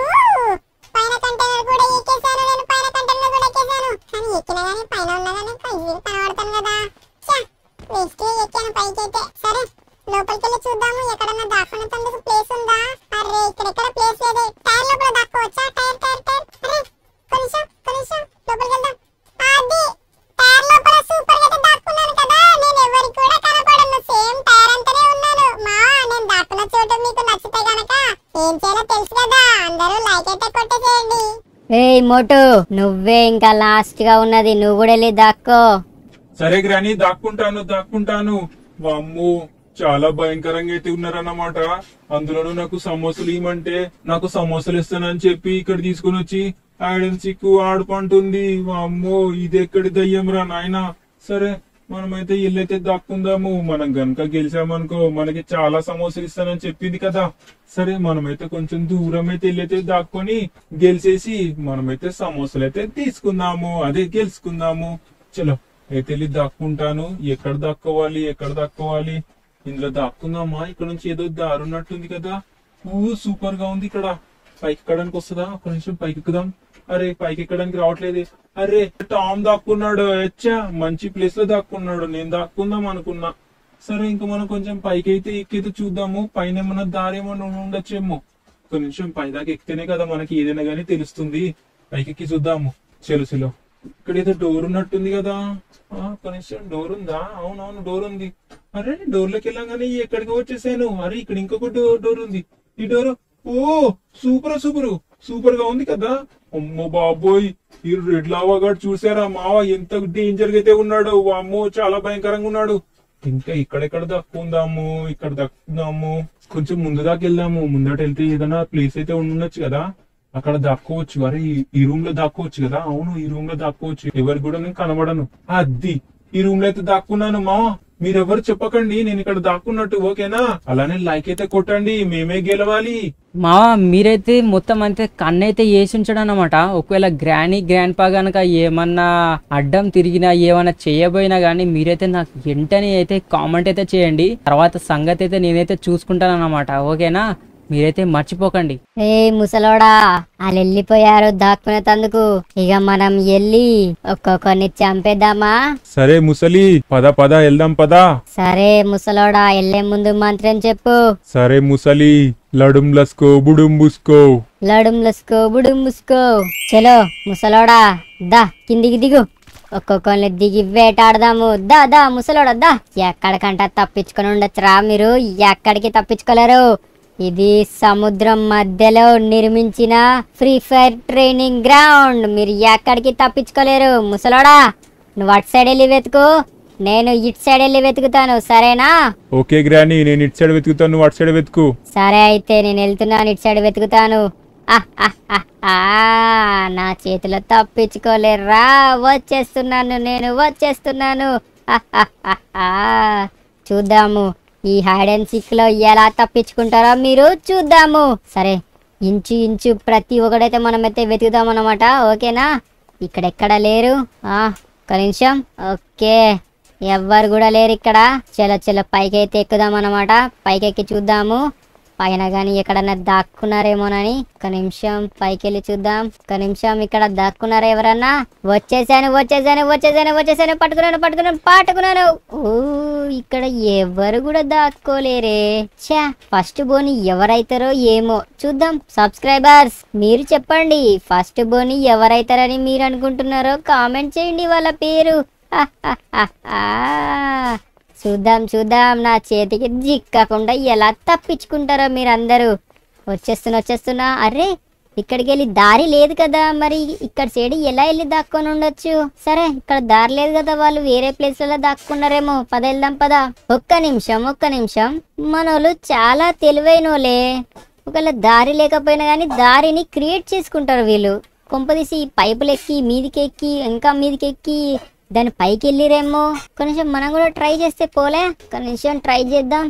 పైన కంటైనర్ కూడా ఎక్కేసాను నేను పైన కంటైనర్ కూడా ఎక్కేసాను కానీ ఎక్కినా కానీ పైన ఉన్నా కానీ ఈజీగా కనబడతాను కదా ఛా, వేస్ట్ ఎక్కాను పైకి అయితే సరే లోపలికి వెళ్ళి చూద్దాము ఎక్కడన్నా దాక్కునేందుకు ప్లేస్ ఉందా అరే ఇక్కడెక్కడ ప్లేస్ లేదే టైర్ లోపల దాక్కోవచ్చా టైర్ టైర్ టైర్ అరే కొంచెం కొంచెం లోపలికి వెళ్దాం అది టైర్ లోపల సూపర్ గా అయితే దాక్కున్నాను కదా నేను ఎవరికి కూడా కనపడను సేమ్ టైర్ అంతనే ఉన్నాను మా నేను దాక్కున్న చోటు మీకు నచ్చితే గనక ఏం చేయాలో తెలుసు కదా అందరూ లైక్ అయితే కొట్టేసేయండి ఏయ్ మోటు నువ్వే ఇంకా లాస్ట్ గా ఉన్నది నువ్వు కూడా వెళ్ళి దాక్కో సరే గ్రాని దాక్కుంటాను దాక్కుంటాను వామ్మో చాలా భయంకరంగా అయితే ఉన్నారన్నమాట అందులోనూ నాకు సమోసాలు ఇవ్వమంటే నాకు సమోసాలు ఇస్తానని చెప్పి ఇక్కడ తీసుకుని వచ్చి ఆడన్ చిక్కు ఆడుకుంటుంది వామ్మో ఇది ఎక్కడి దయ్యం రా నాయన సరే మనమైతే ఇల్లైతే దాక్కుందాము మనం గనుక గెలిచామనుకో మనకి చాలా సమోసాలు ఇస్తానని చెప్పింది కదా సరే మనమైతే కొంచెం దూరం అయితే ఇల్లైతే దాక్కొని గెలిచేసి మనమైతే సమోసాలు అయితే తీసుకుందాము అదే గెలుచుకుందాము చలో అయితే వెళ్ళి దాక్కుంటాను ఎక్కడ దాక్కోవాలి ఎక్కడ దాక్కోవాలి ఇందులో దాక్కుందామా ఇక్కడ నుంచి ఏదో దారి ఉన్నట్టుంది కదా ఊ సూపర్ గా ఉంది ఇక్కడ పైకి ఎక్కడానికి వస్తుందా ఒక నిమిషం పైకి ఎక్కుదాం అరే పైకి ఎక్కడానికి రావట్లేదు అరే టామ్ దాక్కున్నాడు ఎచ్చా మంచి ప్లేస్ లో దాక్కున్నాడు నేను దాక్కుందాం అనుకున్నా సరే ఇంకా మనం కొంచెం పైకి అయితే ఎక్కైతే చూద్దాము పైన ఏమన్నా దారి ఏమన్నా ఉండొచ్చేమో ఒక నిమిషం పై దాకా ఎక్కితేనే కదా మనకి ఏదైనా గానీ తెలుస్తుంది పైకి ఎక్కి చూద్దాము చెలు చెలో ఇక్కడ ఏదో డోర్ ఉన్నట్టుంది కదా ఆ, ఒక నిమిషం డోర్ ఉందా అవునవును డోర్ ఉంది అరే డోర్ లోకి వెళ్ళంగానే ఎక్కడికి వచ్చేసాను అరే ఇక్కడ ఇంకొక డోర్ డోర్ ఉంది ఈ డోర్ ఓ సూపర్ సూపర్ సూపర్ గా ఉంది కదా అమ్మో బాబోయ్ ఈ రెడ్ లావా గాడు చూసారా మావ ఎంత డేంజర్ గా అయితే ఉన్నాడు అమ్మో చాలా భయంకరంగా ఉన్నాడు ఇంకా ఇక్కడెక్కడ దక్కుందాము ఇక్కడ దక్కుందాము కొంచెం ముందు దాకా వెళ్దాము ముందట వెళ్తే ఏదైనా ప్లేస్ అయితే ఉండొచ్చు కదా అక్కడ దాక్కోవచ్చు అరే ఈ- ఈ రూమ్ లో దాక్కోవచ్చు కదా అవును ఈ రూమ్ లో దాక్కోవచ్చు ఎవరికి కూడా నేను కనబడను అది ఈ రూమ్ లో అయితే దాక్కున్నాను మా మీరెవరు చెప్పకండి నేను ఇక్కడ దాక్కున్నట్టు ఓకేనా అలానే లైక్ అయితే కొట్టండి మేమే గెలవాలి మా మీరైతే మొత్తం అంతే కన్నైతే వేసి ఉంచాడు అనమాట ఒకవేళ గ్రానీ గ్రాండ్ పా గనక ఏమన్నా అడ్డం తిరిగినా ఏమన్నా చేయబోయినా కానీ మీరైతే నాకు వెంటనే అయితే కామెంట్ అయితే చేయండి తర్వాత సంగతి అయితే నేనైతే చూసుకుంటాను అనమాట ఓకేనా మీరైతే మర్చిపోకండి ఏ ముసలోడా వాళ్ళు వెళ్ళిపోయారు దాక్కునే తందుకు ఇక మనం వెళ్ళి ఒక్కొక్కరిని చంపేద్దామా సరే ముసలి పద పద వెళ్దాం పదా సరే ముసలోడా వెళ్ళే ముందు మంత్రం చెప్పు సరే ముసలి లడుం లస్కో బుడుం బుస్కో లడుం లస్కో బుడుం ముసుకో చలో ముసలోడా దా కిందికి దిగు ఒక్కొక్కరిని దిగి వేటాడదాము దా దా ముసలోడా దా ఎక్కడికంట తప్పించుకొని ఉండొచ్చురా మీరు ఎక్కడికి తప్పించుకోలేరు ఇది సముద్రం మధ్యలో నిర్మించిన ఫ్రీ ఫైర్ ట్రైనింగ్ గ్రౌండ్ మీరు ఎక్కడికి తప్పించుకోలేరు ముసలోడా నువ్వు అటు సైడ్ వెళ్ళి వెతుకు నేను ఇటు సైడ్ వెళ్ళి వెతుకుతాను సరేనా ఓకే గ్రాని నేను ఇటు సైడ్ వెతుకుతాను నువ్వు అటు సైడ్ వెతుకు సరే అయితే నేను వెళ్తున్నాను ఇటు సైడ్ వెతుకుతాను ఆహ్, ఆహ్, ఆహ్, ఆహ్, నా చేతిలో తప్పించుకోలేరా వచ్చేస్తున్నాను నేను వచ్చేస్తున్నాను ఆహ్, ఆహ్, ఆహ్, ఆహ్. చూద్దాము ఈ హైడ్ అండ్ సిక్ లో ఎలా తప్పించుకుంటారో మీరు చూద్దాము సరే ఇంచు ఇంచు ప్రతి ఒక్కడైతే మనమైతే వెతుకుదాం అనమాట ఓకేనా ఇక్కడెక్కడ లేరు ఆ, ఒక్క నిమిషం ఓకే ఎవ్వరు కూడా లేరు ఇక్కడ చలో చలో పైకి అయితే ఎక్కుదాం అనమాట పైకి ఎక్కి చూద్దాము పైన కానీ ఎక్కడన్నా దాక్కున్నారేమోనని ఒక నిమిషం పైకి వెళ్ళి చూద్దాం ఒక నిమిషం ఇక్కడ దాక్కున్నారా ఎవరన్నా వచ్చేసాను వచ్చేసాను వచ్చేసాను వచ్చేసాను పట్టుకున్నాను పట్టుకున్నాను పట్టుకున్నాను ఓ ఇక్కడ ఎవరు కూడా దాక్కోలేరే ఛా ఫస్ట్ బోని ఎవరైతారో ఏమో చూద్దాం సబ్స్క్రైబర్స్ మీరు చెప్పండి ఫస్ట్ బోని ఎవరైతారని మీరు అనుకుంటున్నారో కామెంట్ చేయండి వాళ్ళ పేరు చూద్దాం చూద్దాం నా చేతికి జిక్కకుండా ఎలా తప్పించుకుంటారో మీరందరూ వచ్చేస్తున్నా వచ్చేస్తున్నా అరే ఇక్కడికి వెళ్ళి దారి లేదు కదా మరి ఇక్కడ సైడ్ ఎలా వెళ్ళి దాక్కొని ఉండొచ్చు సరే ఇక్కడ దారి లేదు కదా వాళ్ళు వేరే ప్లేస్లలో దాక్కున్నారేమో పద వెళ్దాం పద ఒక్క నిమిషం ఒక్క నిమిషం మనోళ్ళు చాలా తెలివైనోలే ఒకవేళ దారి లేకపోయినా కానీ దారిని క్రియేట్ చేసుకుంటారు వీళ్ళు కొంపదీసి ఈ పైపులు ఎక్కి మీదికి ఎక్కి ఇంకా మీదికి ఎక్కి దాని పైకి వెళ్ళిరేమో కొంచెం మనం కూడా ట్రై చేస్తే పోలే కొంచెం ట్రై చేద్దాం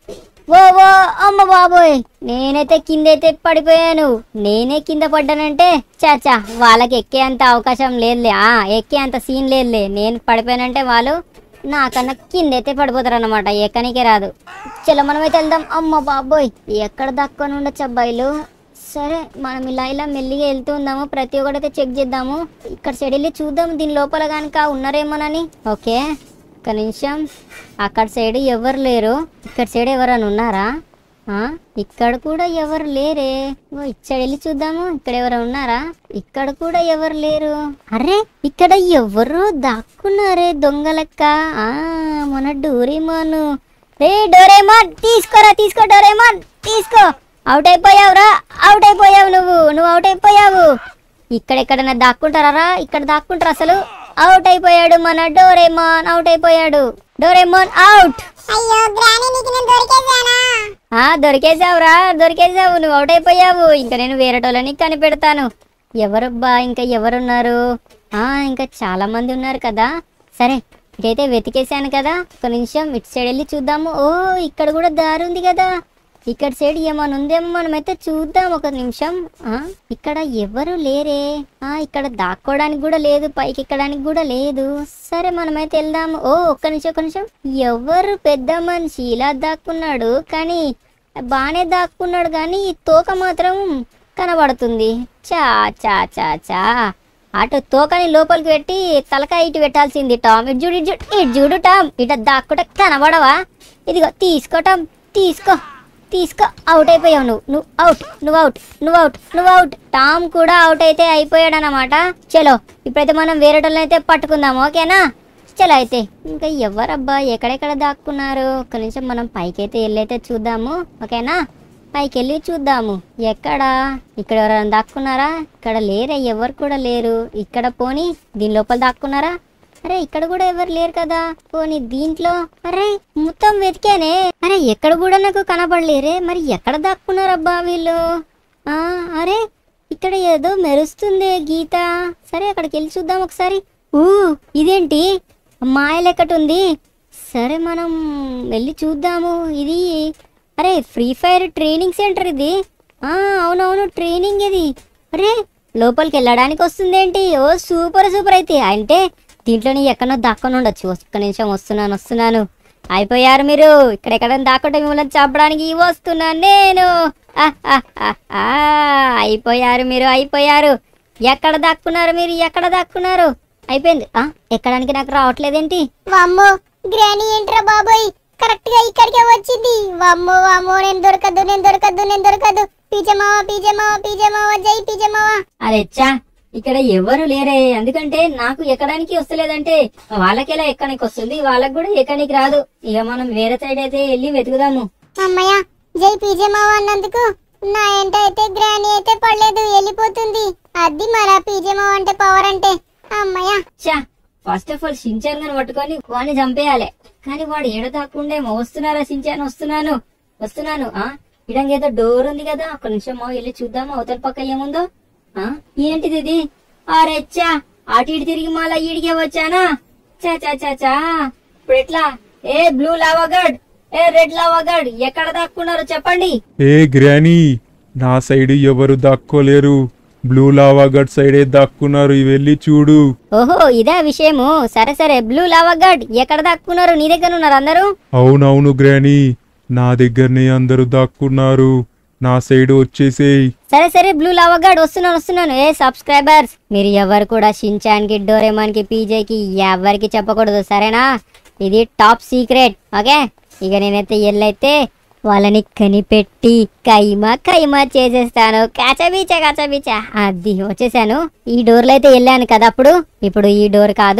ఓ ఓ అమ్మ బాబోయ్ నేనైతే కిందైతే పడిపోయాను నేనే కింద పడ్డానంటే చాచా వాళ్ళకి ఎక్కే అంత అవకాశం లేదులే ఆ ఎక్కే అంత సీన్ లేదులే నేను పడిపోయానంటే వాళ్ళు నాకన్నా కిందైతే పడిపోతారు అనమాట ఎక్కనికే రాదు చలో మనమైతే వెళ్దాం అమ్మ బాబోయ్ ఎక్కడ దక్కుని ఉండొచ్చు అబ్బాయిలు సరే మనం ఇలా ఇలా మెల్లిగా వెళ్తూ ఉందాము ప్రతి ఒక్కటైతే చెక్ చేద్దాము ఇక్కడ సైడ్ వెళ్ళి చూద్దాం దీని లోపల కనుక ఉన్నారేమోనని ఓకే ఒక్క నిమిషం అక్కడ సైడ్ ఎవరు లేరు ఇక్కడ సైడ్ ఎవరైనా ఉన్నారా ఆ ఇక్కడ కూడా ఎవరు లేరే ఓ ఇక్కడ వెళ్ళి చూద్దాము ఇక్కడ ఎవరు ఉన్నారా ఇక్కడ కూడా ఎవరు లేరు అరే ఇక్కడ ఎవరు దాక్కున్నారే దొంగలక్క ఆ మన డోరేమాన్ రే డోరేమాన్ తీసుకోరా తీసుకో డోరేమాన్ తీసుకో అవుట్ అయిపోయావురా అవుట్ అయిపోయావు నువ్వు నువ్వు అవుట్ అయిపోయావు ఇక్కడెక్కడన్నా దాక్కుంటారా ఇక్కడ దాక్కుంటారు అసలు అవుట్ అయిపోయాడు మన డోరేమాన్ అవుట్ అయిపోయాడు డోరేమాన్ అవుట్ అయ్యో గ్రాని నీకు నేను దొరికేసానా ఆ దొరికేసావురా దొరికేసావు నువ్వు అవుట్ అయిపోయావు ఇంకా నేను వేరేటోళ్ళని కనిపెడతాను ఎవరబ్బా ఇంకా ఎవరున్నారు ఆ ఇంకా చాలా మంది ఉన్నారు కదా సరే ఇటైతే వెతికేసాను కదా ఒక నిమిషం ఇటు సైడ్ వెళ్ళి చూద్దాము ఓ ఇక్కడ కూడా దారి ఉంది కదా ఇక్కడ సైడ్ ఏమైనా ఉందేమో మనమైతే చూద్దాం ఒక నిమిషం ఆ ఇక్కడ ఎవరు లేరే ఆ ఇక్కడ దాక్కోవడానికి కూడా లేదు పైకి ఎక్కడానికి కూడా లేదు సరే మనమైతే వెళ్దాము ఓ ఒక్క నిమిషం ఒక్క నిమిషం ఎవరు పెద్ద మనిషి ఇలా దాక్కున్నాడు కానీ బాగానే దాక్కున్నాడు కానీ ఈ తోక మాత్రం కనబడుతుంది చా చా చా చా అటు తోకని లోపలికి పెట్టి తలకాయ ఇటు పెట్టాల్సింది టామ్ ఇటు చూడు ఇటు చూడు ఇటు చూడు టామ్ ఇట దాక్కుంటే కనబడవా ఇదిగో తీసుకో టామ్ తీసుకో తీసుకో అవుట్ అయిపోయావు నువ్వు నువ్వు అవుట్ నువ్వు అవుట్ నువ్వు అవుట్ నువ్వు అవుట్ టామ్ కూడా అవుట్ అయితే అయిపోయాడు అనమాట చలో ఇప్పుడైతే మనం వేరే అయితే పట్టుకుందాం ఓకేనా చలో అయితే ఇంకా ఎవరబ్బా ఎక్కడెక్కడ దాక్కున్నారు ఒక్క నిమిషం మనం పైకి అయితే వెళ్ళైతే చూద్దాము ఓకేనా పైకి వెళ్ళి చూద్దాము ఎక్కడ ఇక్కడ ఎవరైనా దాక్కున్నారా ఇక్కడ లేరే ఎవరు కూడా లేరు ఇక్కడ పోని దీని లోపల దాక్కున్నారా అరే ఇక్కడ కూడా ఎవరు లేరు కదా పోనీ దీంట్లో అరే మొత్తం వెతికానే అరే ఎక్కడ కూడా నాకు కనపడలేరే మరి ఎక్కడ దాక్కున్నారబ్బా వీళ్ళు ఆ అరే ఇక్కడ ఏదో మెరుస్తుంది గీత సరే అక్కడికి వెళ్ళి చూద్దాం ఒకసారి ఊ ఇదేంటి మాయలెక్కటుంది సరే మనం వెళ్ళి చూద్దాము ఇది అరే ఫ్రీ ఫైర్ ట్రైనింగ్ సెంటర్ ఇది ఆ అవునవును ట్రైనింగ్ ఇది అరే లోపలికి వెళ్ళడానికి వస్తుందేంటి ఓ సూపర్ సూపర్ అయితే అంటే దీంట్లోని ఎక్కడో దాక్కొని ఉండొచ్చు ఒక్క నిమిషం వస్తున్నాను వస్తున్నాను అయిపోయారు మీరు ఇక్కడెక్కడ దాక్కుంటే మిమ్మల్ని చంపడానికి వస్తున్నాను నేను ఆహ్, ఆహ్, ఆహ్, ఆహ్. అయిపోయారు మీరు అయిపోయారు ఎక్కడ దాక్కున్నారు మీరు ఎక్కడ దాక్కున్నారు అయిపోయింది ఆ, ఎక్కడానికి నాకు రావట్లేదేంటి వామ్మో గ్రాని ఏంట్రా బాబోయ్ కరెక్ట్ గా ఇక్కడికే వచ్చింది వామ్మో వామ్మో నేను దొరకదు నేను దొరకదు నేను దొరకదు పీజమావా పీజమావా పీజమావా జై పీజమావా అరే చా ఇక్కడ ఎవరు లేరే ఎందుకంటే నాకు ఎక్కడానికి వస్తలేదంటే వాళ్ళకి ఎలా ఎక్కడానికి వస్తుంది వాళ్ళకి కూడా ఎక్కడానికి రాదు ఇక మనం వేరే సైడ్ అయితే వెళ్ళి వెతుకుదాము అమ్మయ్య జై పీజమావా అన్నందుకు నా ఎంట అయితే గ్రాని అయితే పడలేదు వెళ్ళిపోతుంది అది మరా పీజమావా అంటే పవర్ అంటే అమ్మయ్య చా ఫస్ట్ ఆఫ్ ఆల్ షించాన్ గాని పట్టుకొని వాడిని చంపేయాలి కానీ వాడు ఏడ దాక్కుండేమో వస్తున్నారా షించాన్ వస్తున్నాను వస్తున్నాను ఆ ఇడంగా ఏదో డోర్ ఉంది కదా ఒక నిమిషం మా వెళ్ళి చూద్దాము అవతల పక్క ఏముందో ఆ ఏంటిది ఇది అరే చా అటు ఇటు తిరిగి మళ్ళా ఈడికే వచ్చానా చా చా చా చా ఇప్పుడు ఎట్లా ఏ బ్లూ లావాగడ్ ఏ రెడ్ లావాగడ్ ఎక్కడ దాక్కున్నారో చెప్పండి ఏ గ్రానీ నా సైడ్ ఎవరు దాక్కోలేరు బ్లూ లావా గడ్ సైడే దాక్కున్నారు ఇవి వెళ్ళి చూడు ఓహో ఇదే విషయము సరే సరే బ్లూ లావాగడ్ ఎక్కడ దాక్కున్నారు నీ దగ్గర ఉన్నారు అందరూ అవునవును గ్రానీ నా దగ్గరనే అందరూ దాక్కున్నారు నా సైడ్ వచ్చేసేయ్ సరే సరే బ్లూ లావాగాడ్ వస్తున్నాను వస్తున్నాను ఏ సబ్స్క్రైబర్స్ మీరు ఎవరు కూడా షించాన్ కి డోరేమాన్ కి పీజే కి ఎవరికి చెప్పకూడదు సరేనా ఇది టాప్ సీక్రెట్ ఓకే ఇక నేనైతే ఎల్లైతే వాళ్ళని కనిపెట్టి కైమా కైమా చేసేస్తాను కాచబీచా కాచబీచా అది వచ్చేసాను ఈ డోర్లో అయితే వెళ్ళాను కదా అప్పుడు ఇప్పుడు ఈ డోర్ కాదు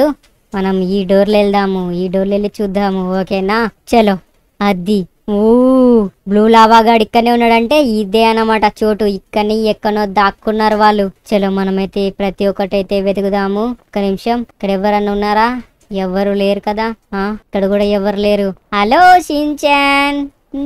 మనం ఈ డోర్లో వెళ్దాము ఈ డోర్లో వెళ్ళి చూద్దాము ఓకేనా చలో అది ఓ బ్లూ లావాగాడు ఇక్కడనే ఉన్నాడంటే ఇదే అన్నమాట చోటు ఇక్కడనే ఎక్కడో దాక్కున్నారు వాళ్ళు చలో మనమైతే ప్రతి ఒక్కటైతే వెతుకుదాము ఒక నిమిషం ఇక్కడ ఎవరన్నా ఉన్నారా ఎవరు లేరు కదా ఆ ఇక్కడ కూడా ఎవరు లేరు hello Shinchan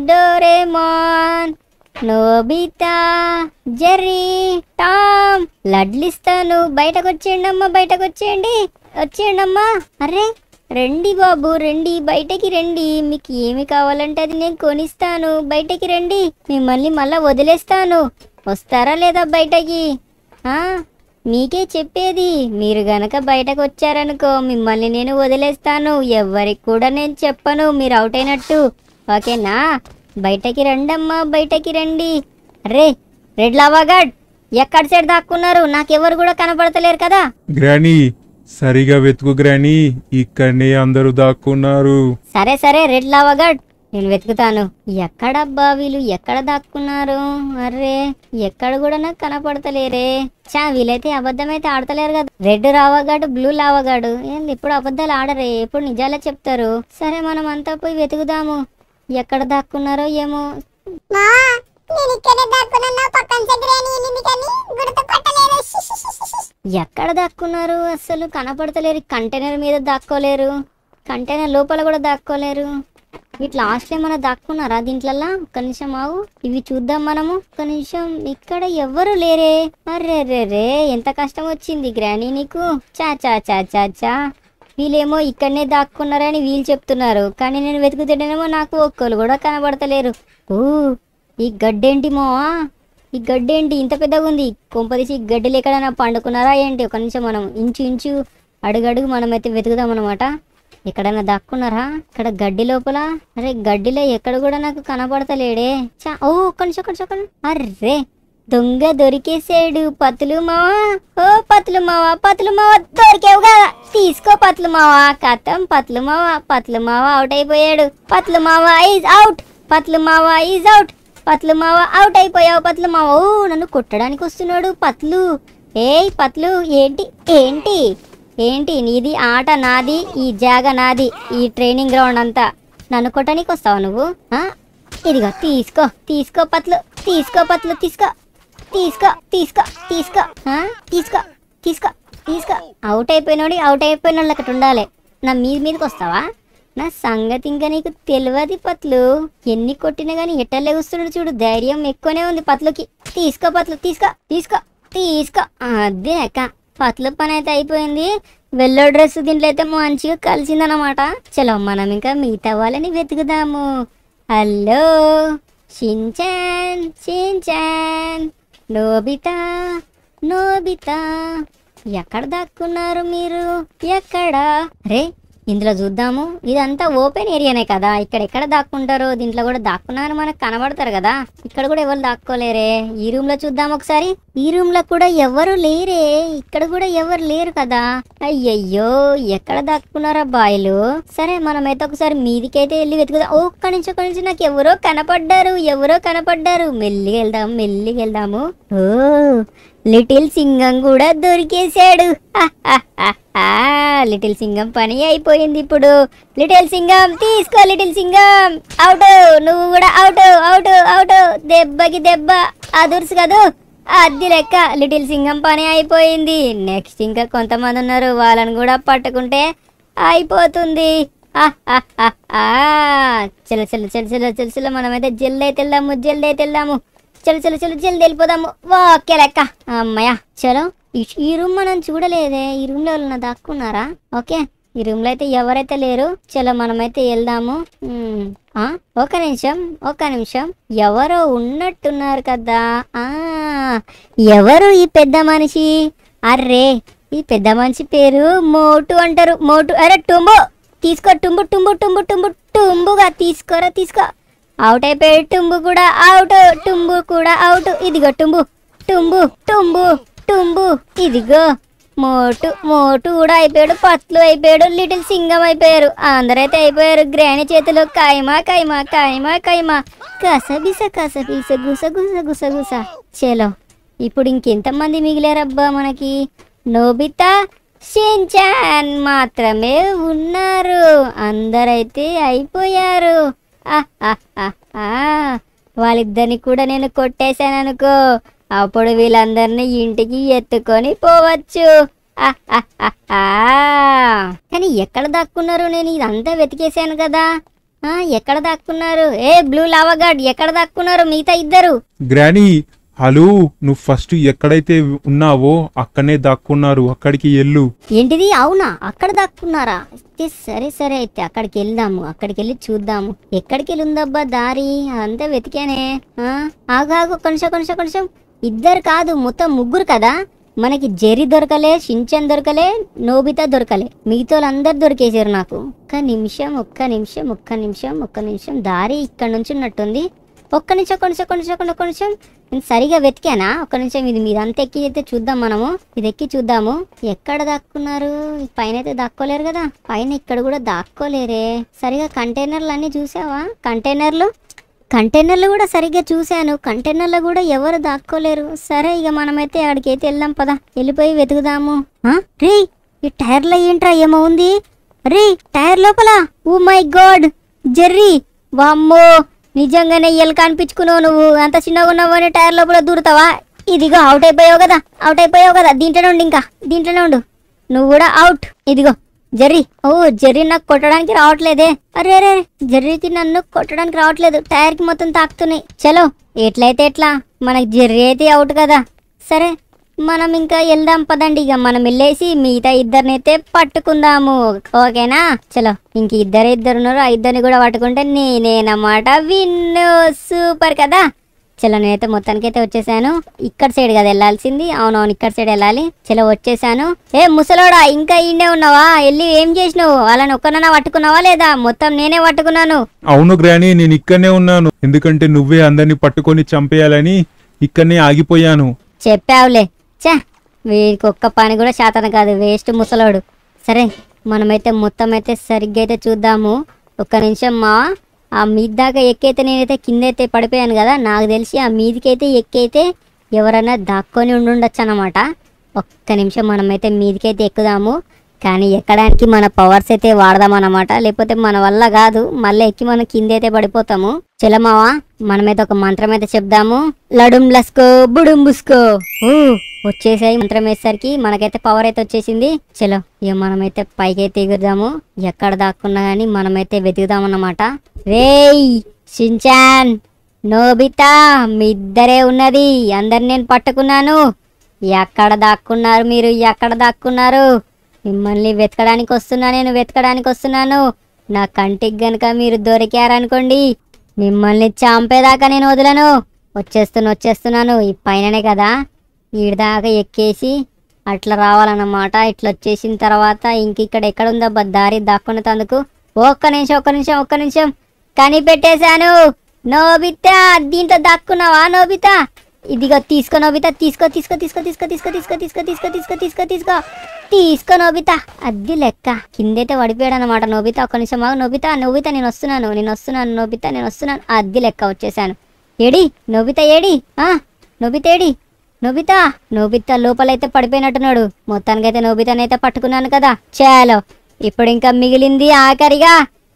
Doraemon Nobita Jerry Tom లడ్లిస్తాను బయటకు వచ్చేయండమ్మా బయటకు వచ్చేయండి వచ్చేయండమ్మా అరే రండి బాబు రండి బయటకి రండి మీకు ఏమి కావాలంటే అది నేను కొనిస్తాను బయటకి రండి మిమ్మల్ని మళ్ళా వదిలేస్తాను వస్తారా లేదా బయటకి ఆ మీకే చెప్పేది మీరు గనక బయటకు వచ్చారనుకో మిమ్మల్ని నేను వదిలేస్తాను ఎవరికి కూడా నేను చెప్పను మీరు అవుట్ అయినట్టు ఓకేనా బయటకి రండమ్మా బయటకి రండి రే రెడ్ లావాగాడ్ ఎక్కడ సైడ్ దాక్కున్నారు నాకెవరు కూడా కనపడతలేరు కదా గ్రానీ సరిగా వెతుకు గ్రానీ ఇక్కడనే అందరూ దాక్కున్నారు సరే సరే రెడ్ లావాగాడ్ నేను వెతుకుతాను ఎక్కడబ్బా వీళ్ళు ఎక్కడ దాక్కున్నారు అర్రే ఎక్కడ కూడా నాకు కనపడతలేరే చా వీళ్ళైతే అబద్ధమైతే ఆడతలేరు కదా రెడ్ రావగాడు బ్లూ లావగాడు ఏంది ఇప్పుడు అబద్ధాలు ఆడరే ఎప్పుడు నిజాలే చెప్తారు సరే మనం అంతా పోయి వెతుకుదాము ఎక్కడ దాక్కున్నారో ఏమో మా నేను ఇక్కడే దాక్కున్నా పక్కన చక్రాని ఎందుకని గుర్తుపట్టలేదు ఎక్కడ దాక్కున్నారు అసలు కనపడతలేరు కంటైనర్ మీద దాక్కోలేరు కంటైనర్ లోపల కూడా దాక్కోలేరు వీటి లాస్ట్లో ఏమైనా దాక్కున్నారా దీంట్లల్లా ఒక్క నిమిషం ఆవు ఇవి చూద్దాం మనము ఒక్క నిమిషం ఇక్కడ ఎవ్వరు లేరే అర్రే రే రే ఎంత కష్టం వచ్చింది గ్రానీ నీకు చా చా చా చా చా వీళ్ళేమో ఇక్కడనే దాక్కున్నారని వీళ్ళు చెప్తున్నారు కానీ నేను వెతుకుతుంటేనేమో నాకు ఒక్కరు కూడా కనబడతలేరు ఓ ఈ గడ్డేంటి మోవా ఈ గడ్డి ఏంటి ఇంత పెద్దగా ఉంది కొంపదీసి ఈ గడ్డిలు ఎక్కడైనా పండుకున్నారా ఏంటి ఒక నిమిషం మనం ఇంచు ఇంచు అడుగడుగు మనమైతే వెతుకుదాం అనమాట ఎక్కడైనా దాక్కున్నారా ఇక్కడ గడ్డి లోపల అరే గడ్డిలో ఎక్కడ కూడా నాకు కనబడతలేడే చా ఓ ఒక్క నిమిషం ఒక్క నిమిషం, ఒక్క నిమిషం. అర్రే దొంగ దొరికేసాడు పతులు మావా ఓ పతులు మావా పతులు మావా దొరికావు కదా తీసుకో పతులు మావా కథం పతులు మావా పతులు మావా అవుట్ అయిపోయాడు పతులు మావా ఈజ్ అవుట్ పతులు మావా ఈజ్ అవుట్ పత్లు మావ అవుట్ అయిపోయావు పత్లు మావ ఓ నన్ను కొట్టడానికి వస్తున్నాడు పత్లు ఏయ్ పత్లు ఏంటి ఏంటి ఏంటి నీది ఆట నాది ఈ జాగ నాది ఈ ట్రైనింగ్ గ్రౌండ్ అంతా నన్ను కొట్టడానికి వస్తావా నువ్వు ఆ? ఇదిగో తీసుకో తీసుకో పత్లు తీసుకో పత్లు తీసుకో తీసుకో తీసుకో తీసుకో ఆ? తీసుకో తీసుకో తీసుకో అవుట్ అయిపోయినోడి అవుట్ అయిపోయిన వాళ్ళు అక్కడ ఉండాలి నా మీద మీదకి వస్తావా నా సంగతి ఇంకా నీకు తెలియదు పత్లు ఎన్ని కొట్టినా గానీ ఎట్ట లెగుస్తున్నాడు చూడు ధైర్యం ఎక్కువనే ఉంది పత్లుకి తీసుకో పత్లు తీసుకో తీసుకో తీసుకో అదే అక్క పత్ల పని అయితే అయిపోయింది వెల్లో డ్రెస్ దీంట్లో అయితే మంచిగా కలిసిందనమాట చలో మనం ఇంకా మిగతా వాళ్ళని వెతుకుదాము hello Shinchan Shinchan Nobita Nobita ఎక్కడ దాక్కున్నారు మీరు ఎక్కడ రే ఇందులో చూద్దాము ఇదంతా ఓపెన్ ఏరియానే కదా ఇక్కడ ఎక్కడ దాక్కుంటారో దీంట్లో కూడా దాక్కున్నారు మనకు కనబడతారు కదా ఇక్కడ కూడా ఎవరు దాక్కోలేరే ఈ రూమ్ లో చూద్దాం ఒకసారి ఈ రూమ్ లో కూడా ఎవరు లేరే ఇక్కడ కూడా ఎవరు లేరు కదా అయ్యయ్యో ఎక్కడ దాక్కున్నారా బాయిలు సరే మనమైతే ఒకసారి మీదికైతే వెళ్ళి వెతుకుదాం ఓ, ఒక్క నుంచి ఒక్క నుంచి నాకు ఎవరో కనపడ్డారు ఎవరో కనపడ్డారు మెల్లిగా వెళ్దాం మెల్లిగా వెళ్దాము ఓ లిటిల్ సింగం కూడా దొరికేశాడు హహహహహ. లిటిల్ సింగం పని అయిపోయింది ఇప్పుడు లిటిల్ సింగం తీసుకో లిటిల్ సింగం అవుట్ నువ్వు కూడా అవుట్ అవుట్ అవుట్ దెబ్బకి దెబ్బ అదుర్సు కదూ అది లెక్క లిటిల్ సింగం పని అయిపోయింది నెక్స్ట్ ఇంకా కొంతమంది ఉన్నారు వాళ్ళని కూడా పట్టుకుంటే అయిపోతుంది హహహహహ. చల చల చల చల చల చల మనమైతే జల్ది అయితే వెళ్దాము జల్ది అయితే వెళ్దాము చలో చలో చలో జల్ది వెళ్ళిపోదాము ఓకే లెక్క అమ్మయ్య చలో ఈ- ఈ రూమ్ మనం చూడలేదే ఈ రూమ్ లో ఎవరన్నా దాక్కున్నారా ఓకే ఈ రూమ్ లో అయితే ఎవరైతే లేరు చలో మనమైతే వెళ్దాము ఉమ్, ఆ ఒక నిమిషం ఒక నిమిషం ఎవరో ఉన్నట్టున్నారు కదా ఆ ఎవరు ఈ పెద్ద మనిషి అర్రే ఈ పెద్ద మనిషి పేరు మోటు అంటారు మోటు అరే టుంబు తీసుకో టుంబు టుంబు టుంబు టుంబు టుంబుగా తీసుకోరా తీసుకో అవుట్ అయిపోయాడు టుంబు కూడా అవుట్ టుంబు కూడా అవుట్ ఇదిగో టుంబు టుంబు టుంబు టుంబు ఇదిగో మోటు మోటు కూడా అయిపోయాడు పత్లు అయిపోయాడు లిటిల్ సింగం అయిపోయారు అందరైతే అయిపోయారు గ్రాని చేతిలో కాయమా కాయమా కాయమా కాయమా కసబిస కసబిస గుస గుస గుస గుస చలో ఇప్పుడు ఇంకెంతమంది మిగిలారబ్బా మనకి నోబితా షించాన్ మాత్రమే ఉన్నారు అందరైతే అయిపోయారు ఆహ్ ఆహ్ ఆహ్ ఆహ్. వాళ్ళిద్దరిని కూడా నేను కొట్టేశాను అనుకో అప్పుడు వీళ్ళందరినీ ఇంటికి ఎత్తుకొని పోవచ్చు ఆహ్ ఆహ్ ఆహ్ ఆహ్. కానీ ఎక్కడ దాక్కున్నారు నేను ఇదంతా వెతికేశాను కదా ఆ, ఎక్కడ దాక్కున్నారు ఏ బ్లూ లావగాడ్ ఎక్కడ దాక్కున్నారు మిగతా ఇద్దరు గ్రానీ హలో నువ్వు ఫస్ట్ ఎక్కడైతే ఉన్నావో అక్కడనే దాక్కున్నారు అక్కడికి ఎల్లు ఏంటిది అవునా అక్కడ దాక్కున్నారా అయితే సరే సరే అయితే అక్కడికి వెళ్దాము అక్కడికి వెళ్ళి చూద్దాము ఎక్కడికి వెళ్ళి ఉందబ్బా దారి అంతా వెతికానే ఆ, ఆగు ఆగు కొంచెం కొంచెం కొంచెం ఇద్దరు కాదు మొత్తం ముగ్గురు కదా మనకి జెరీ దొరకలే షించన్ దొరకలే నోబితా దొరకలే మిగతా వాళ్ళందరూ దొరికేసారు నాకు ఒక్క నిమిషం ఒక్క నిమిషం ఒక్క నిమిషం ఒక్క నిమిషం దారి ఇక్కడ నుంచి ఉన్నట్టుంది ఒక్క నిమిషం కొంచెం కొంచెం కొంచెం కొంచెం నేను సరిగా వెతికానా ఒక్క నిమిషం ఇది మీరు అంత ఎక్కి అయితే చూద్దాం మనము ఇది ఎక్కి చూద్దాము ఎక్కడ దాక్కున్నారు ఈ పైన అయితే దాక్కోలేరు కదా పైన ఇక్కడ కూడా దాక్కోలేరే సరిగా కంటైనర్లు అన్ని చూసావా కంటైనర్లు కంటైనర్లు కూడా సరిగ్గా చూశాను కంటైనర్లు కూడా ఎవరు దాక్కోలేరు సరే ఇక మనమైతే ఆడికైతే వెళ్దాం పదా వెళ్ళిపోయి వెతుకుదాము ఆ? రే ఈ టైర్లో ఏంట్రా ఏమో ఉంది రే టైర్ లోపల ఓ మై గాడ్ జెర్రీ వామ్మో నిజంగానే ఎల్ కనిపించుకున్నావు నువ్వు అంత చిన్నగా ఉన్నావు అని టైర్ లోపల దూరుతావా ఇదిగో అవుట్ అయిపోయావు కదా అవుట్ అయిపోయావు కదా దీంట్లోనే ఉండు ఇంకా దీంట్లోనే ఉండు నువ్వు కూడా అవుట్ ఇదిగో జెర్రీ ఓ జెర్రీ నాకు కొట్టడానికి రావట్లేదే అరే అరే అరే, జెర్రీకి నన్ను కొట్టడానికి రావట్లేదు టైర్ కి మొత్తం తాకుతున్నాయి చలో ఎట్లయితే ఎట్లా మనకి జెర్రీ అయితే అవుట్ కదా సరే మనం ఇంకా వెళ్దాం పదండి ఇక మనం వెళ్ళేసి మిగతా ఇద్దరినైతే పట్టుకుందాము ఓకేనా చలో ఇంక ఇద్దరు ఇద్దరు ఉన్నారు ఆ ఇద్దరిని కూడా పట్టుకుంటే నేనేనమాట విన్ను సూపర్ కదా చలో నేనైతే మొత్తానికి అయితే వచ్చేసాను ఇక్కడ సైడ్ కదా వెళ్ళాల్సింది అవునవును ఇక్కడ సైడ్ వెళ్ళాలి చలో వచ్చేసాను ఏ ముసలోడా ఇంకా ఈయనే ఉన్నావా వెళ్ళి ఏం చేసినావు వాళ్ళని ఒక్కనన్నా పట్టుకున్నావా లేదా మొత్తం నేనే పట్టుకున్నాను అవును గ్రానీ నేను ఇక్కడనే ఉన్నాను ఎందుకంటే నువ్వే అందరినీ పట్టుకొని చంపేయాలని ఇక్కడనే ఆగిపోయాను చెప్పావులే చా వీడికి ఒక్క పని కూడా శాతం కాదు వేస్ట్ ముసలోడు సరే మనమైతే మొత్తం అయితే సరిగ్గా అయితే చూద్దాము ఒక్క నిమిషం మా ఆ మీది దాకా ఎక్కైతే నేనైతే కింద అయితే పడిపోయాను కదా నాకు తెలిసి ఆ మీదికైతే ఎక్కైతే ఎవరైనా దాక్కొని ఉండుండొచ్చు అన్నమాట ఒక్క నిమిషం మనమైతే మీదికైతే ఎక్కుదాము కానీ ఎక్కడానికి మన పవర్స్ అయితే వాడదామన్నమాట లేకపోతే మన వల్ల కాదు మళ్ళీ ఎక్కి మనం కింద అయితే పడిపోతాము చలమావా మనమైతే ఒక మంత్రం అయితే చెప్దాము లడుం లస్కో బుడుం బుస్కో ఊ వచ్చేసాయి మంత్రం వేసేసరికి మనకైతే పవర్ అయితే వచ్చేసింది చలో ఇక మనమైతే పైకి అయితే ఎగురుదాము ఎక్కడ దాక్కున్నా గానీ మనమైతే వెతుకుదామన్నమాట రేయ్ షించాన్ నోబితా మీ ఇద్దరే ఉన్నది అందరిని నేను పట్టుకున్నాను ఎక్కడ దాక్కున్నారు మీరు ఎక్కడ దాక్కున్నారు మిమ్మల్ని వెతకడానికి వస్తున్నా నేను వెతకడానికి వస్తున్నాను నా కంటికి గనుక మీరు దొరికారనుకోండి మిమ్మల్ని చంపేదాకా నేను వదలను వచ్చేస్తున్నా వచ్చేస్తున్నాను ఈ పైననే కదా ఈడదాకా ఎక్కేసి అట్లా రావాలన్నమాట ఇట్లా వచ్చేసిన తర్వాత ఇంక ఇక్కడ ఎక్కడ ఉందబ్బా దారి దాక్కున్న తందుకు ఒక్క నిమిషం ఒక్క నిమిషం ఒక్క నిమిషం కనిపెట్టేశాను నోబితా దీంట్లో దాక్కున్నావా నోబితా ఇదిగో తీసుకో నోబితా తీసుకో తీసుకో తీసుకో తీసుకో తీసుకో తీసుకో తీసుకో తీసుకో తీసుకో తీసుకో తీసుకో తీసుకో నోబితా అది లెక్క కిందైతే పడిపోయాడు అనమాట నోబితా ఒక్క నిమిషం ఆగు నోబితా నోబితా నేను వస్తున్నాను నేను వస్తున్నాను నోబితా నేను వస్తున్నాను అది లెక్క వచ్చేసాను ఏడి నోబితా ఏడి ఆ నోబితా ఏడి నోబితా నోబితా లోపలైతే పడిపోయినట్టున్నాడు మొత్తానికైతే నోబితానైతే పట్టుకున్నాను కదా చాలో ఇప్పుడు ఇంకా మిగిలింది ఆఖరిగా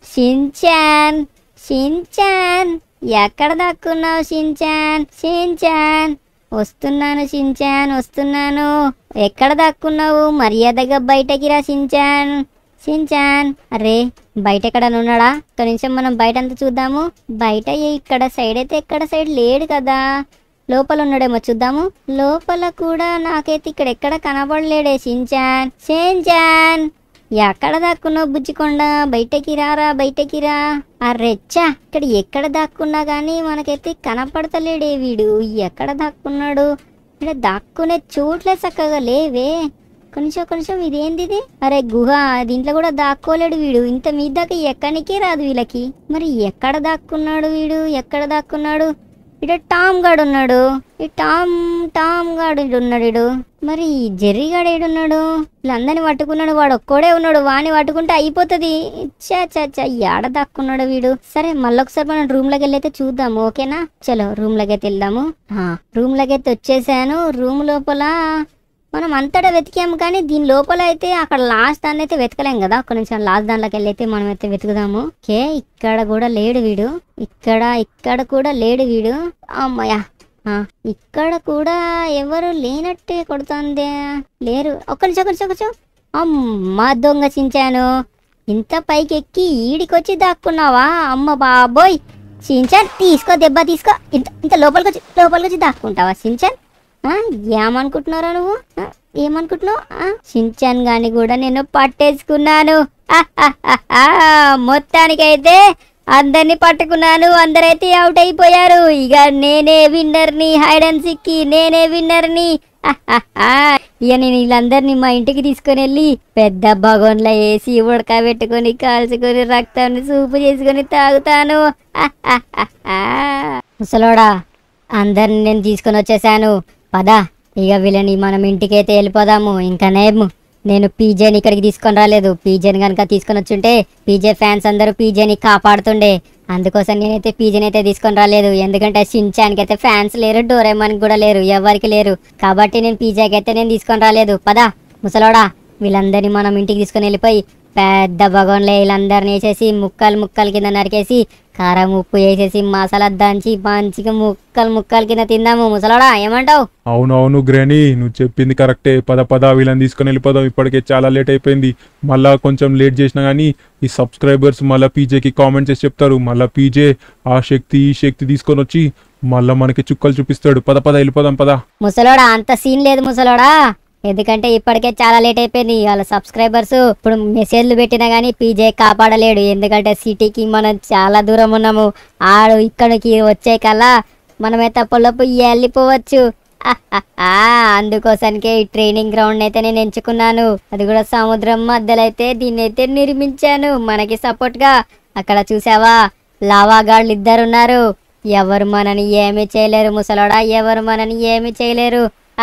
షించాన్ షించాన్ ఎక్కడ దాక్కున్నావు షించాన్ షించాన్ వస్తున్నాను షించాన్ వస్తున్నాను ఎక్కడ దాక్కున్నావు మర్యాదగా బయటకి రా షించాన్ షించాన్ అరే బయట ఎక్కడ ఉన్నాడా ఒక నిమిషం మనం బయట అంతా చూద్దాము బయట ఇక్కడ సైడ్ అయితే ఎక్కడ సైడ్ లేడు కదా లోపల ఉన్నాడేమో చూద్దాము లోపల కూడా నాకైతే ఇక్కడ ఎక్కడ కనబడలేడే షించాన్ షించాన్ ఎక్కడ దాక్కున్నావు బుజ్జికొండ బయటకి రారా బయటకి రా ఆ రెచ్చా ఇక్కడ ఎక్కడ దాక్కున్నా గానీ మనకైతే కనపడతలేడే వీడు ఎక్కడ దాక్కున్నాడు ఇక్కడ దాక్కునే చోట్లే చక్కగా లేవే కొంచెం కొంచెం ఇదేంది ఇది అరే గుహ దీంట్లో కూడా దాక్కోలేడు వీడు ఇంత మీద దాకా ఎక్కడికే రాదు వీళ్ళకి మరి ఎక్కడ దాక్కున్నాడు వీడు ఎక్కడ దాక్కున్నాడు ఇక్కడ టామ్ గాడు ఉన్నాడు ఈ టామ్ టామ్ గాడు ఈడు ఉన్నాడు ఈడు మరి ఈ జెర్రీ గాడు ఏడున్నాడు వీళ్ళందరిని పట్టుకున్నాడు వాడు ఒక్కడే ఉన్నాడు వాడిని పట్టుకుంటే అయిపోతుంది చా చా చా ఏడ దాక్కున్నాడు వీడు సరే మళ్ళొకసారి మనం రూమ్ లోకి వెళ్ళైతే చూద్దాము ఓకేనా చలో రూమ్ లోకి అయితే వెళ్దాము రూమ్ లోకి అయితే వచ్చేసాను రూమ్ లోపల మనం అంతటా వెతికాము కానీ దీని లోపల అయితే అక్కడ లాస్ట్ దాన్ని అయితే వెతకలేం కదా ఒక నిమిషం లాస్ట్ దాంట్లోకి వెళ్ళి అయితే మనం అయితే వెతుకుదాము ఓకే ఇక్కడ కూడా లేడు వీడు ఇక్కడ ఇక్కడ కూడా లేడు వీడు అమ్మయ్యా ఆ, ఇక్కడ కూడా ఎవరు లేనట్టే కొడుతుంది లేరు ఒక్క నిమిషం ఒక్క నిమిషం ఒక్క నిమిషం అమ్మ దొంగ చించాను ఇంత పైకి ఎక్కి ఈడికొచ్చి దాక్కున్నావా అమ్మ బాబోయ్ చించాన్ తీసుకో దెబ్బ తీసుకో ఇంత ఇంత లోపలికి వచ్చి లోపలికి వచ్చి దాక్కుంటావా చించాన్ ఆ, ఏమనుకుంటున్నారా నువ్వు ఆ, ఏమనుకుంటున్నావు ఆ, చించాన్ గాని కూడా నేను పట్టేసుకున్నాను ఆహాహాహా. మొత్తానికైతే అందరినీ పట్టుకున్నాను అందరైతే అవుట్ అయిపోయారు ఇక నేనే విన్నర్ని హైడ్ అండ్ సిక్కి నేనే విన్నర్ని ఆహాహా. ఇక నేను వీళ్ళందరినీ మా ఇంటికి తీసుకొని వెళ్ళి పెద్ద భగోన్లో వేసి ఉడకబెట్టుకొని కాల్చుకొని రక్తాన్ని సూపు చేసుకొని తాగుతాను ఆహాహాహా. ముసలోడా అందరిని నేను తీసుకొని వచ్చేసాను పద ఇక వీళ్ళని మనం ఇంటికైతే వెళ్ళిపోదాము ఇంకా నేమ్ నేను పీజేని ఇక్కడికి తీసుకొని రాలేదు పీజేని కనుక తీసుకొని వచ్చుంటే పీజే ఫ్యాన్స్ అందరూ పీజేని కాపాడుతుండే అందుకోసం నేనైతే పీజేని అయితే తీసుకొని రాలేదు ఎందుకంటే షిన్చాన్కి అయితే ఫ్యాన్స్ లేరు డోరేమాన్కి కూడా లేరు ఎవరికి లేరు కాబట్టి నేను పీజేకి అయితే నేను తీసుకొని రాలేదు పద ముసలోడా వీళ్ళందరినీ మనం ఇంటికి తీసుకొని వెళ్ళిపోయి పెద్ద భగవాన్లే వీళ్ళందరినీ వేసేసి ముక్కలు ముక్కలు కింద నరికేసి కారం ఉప్పు వేసేసి మసాలా దంచి మంచిగా ముక్కలు ముక్కలు కింద తిందాము ముసలోడా ఏమంటావు అవునవును గ్రాని నువ్వు చెప్పింది కరెక్టే పద పద వీళ్ళని తీసుకొని వెళ్ళిపోదాం ఇప్పటికే చాలా లేట్ అయిపోయింది మళ్ళా కొంచెం లేట్ చేసినా కానీ ఈ సబ్స్క్రైబర్స్ మళ్ళీ పీజేకి కామెంట్ చేసి చెప్తారు మళ్ళీ పీజే ఆ శక్తి ఈ శక్తి తీసుకొని వచ్చి మళ్ళా మనకి చుక్కలు చూపిస్తాడు పద పద వెళ్ళిపోదాం పద ముసలోడా అంత సీన్ లేదు ముసలోడా ఎందుకంటే ఇప్పటికే చాలా లేట్ అయిపోయింది వాళ్ళ సబ్స్క్రైబర్స్ ఇప్పుడు మెసేజ్లు పెట్టినా కానీ పీజే కాపాడలేడు ఎందుకంటే సిటీకి మనం చాలా దూరం ఉన్నాము ఆడు ఇక్కడికి వచ్చే కల్లా మనమైతే పొల్లపు వెళ్ళిపోవచ్చు ఆహాహా. అందుకోసానికే ఈ ట్రైనింగ్ గ్రౌండ్ అయితే నేను ఎంచుకున్నాను అది కూడా సముద్రం మధ్యలో అయితే దీన్ని అయితే నిర్మించాను మనకి సపోర్ట్ గా అక్కడ చూసావా లావాగాళ్ళు ఇద్దరున్నారు ఎవరు మనని ఏమీ చేయలేరు ముసలోడా ఎవరు మనని ఏమీ చేయలేరు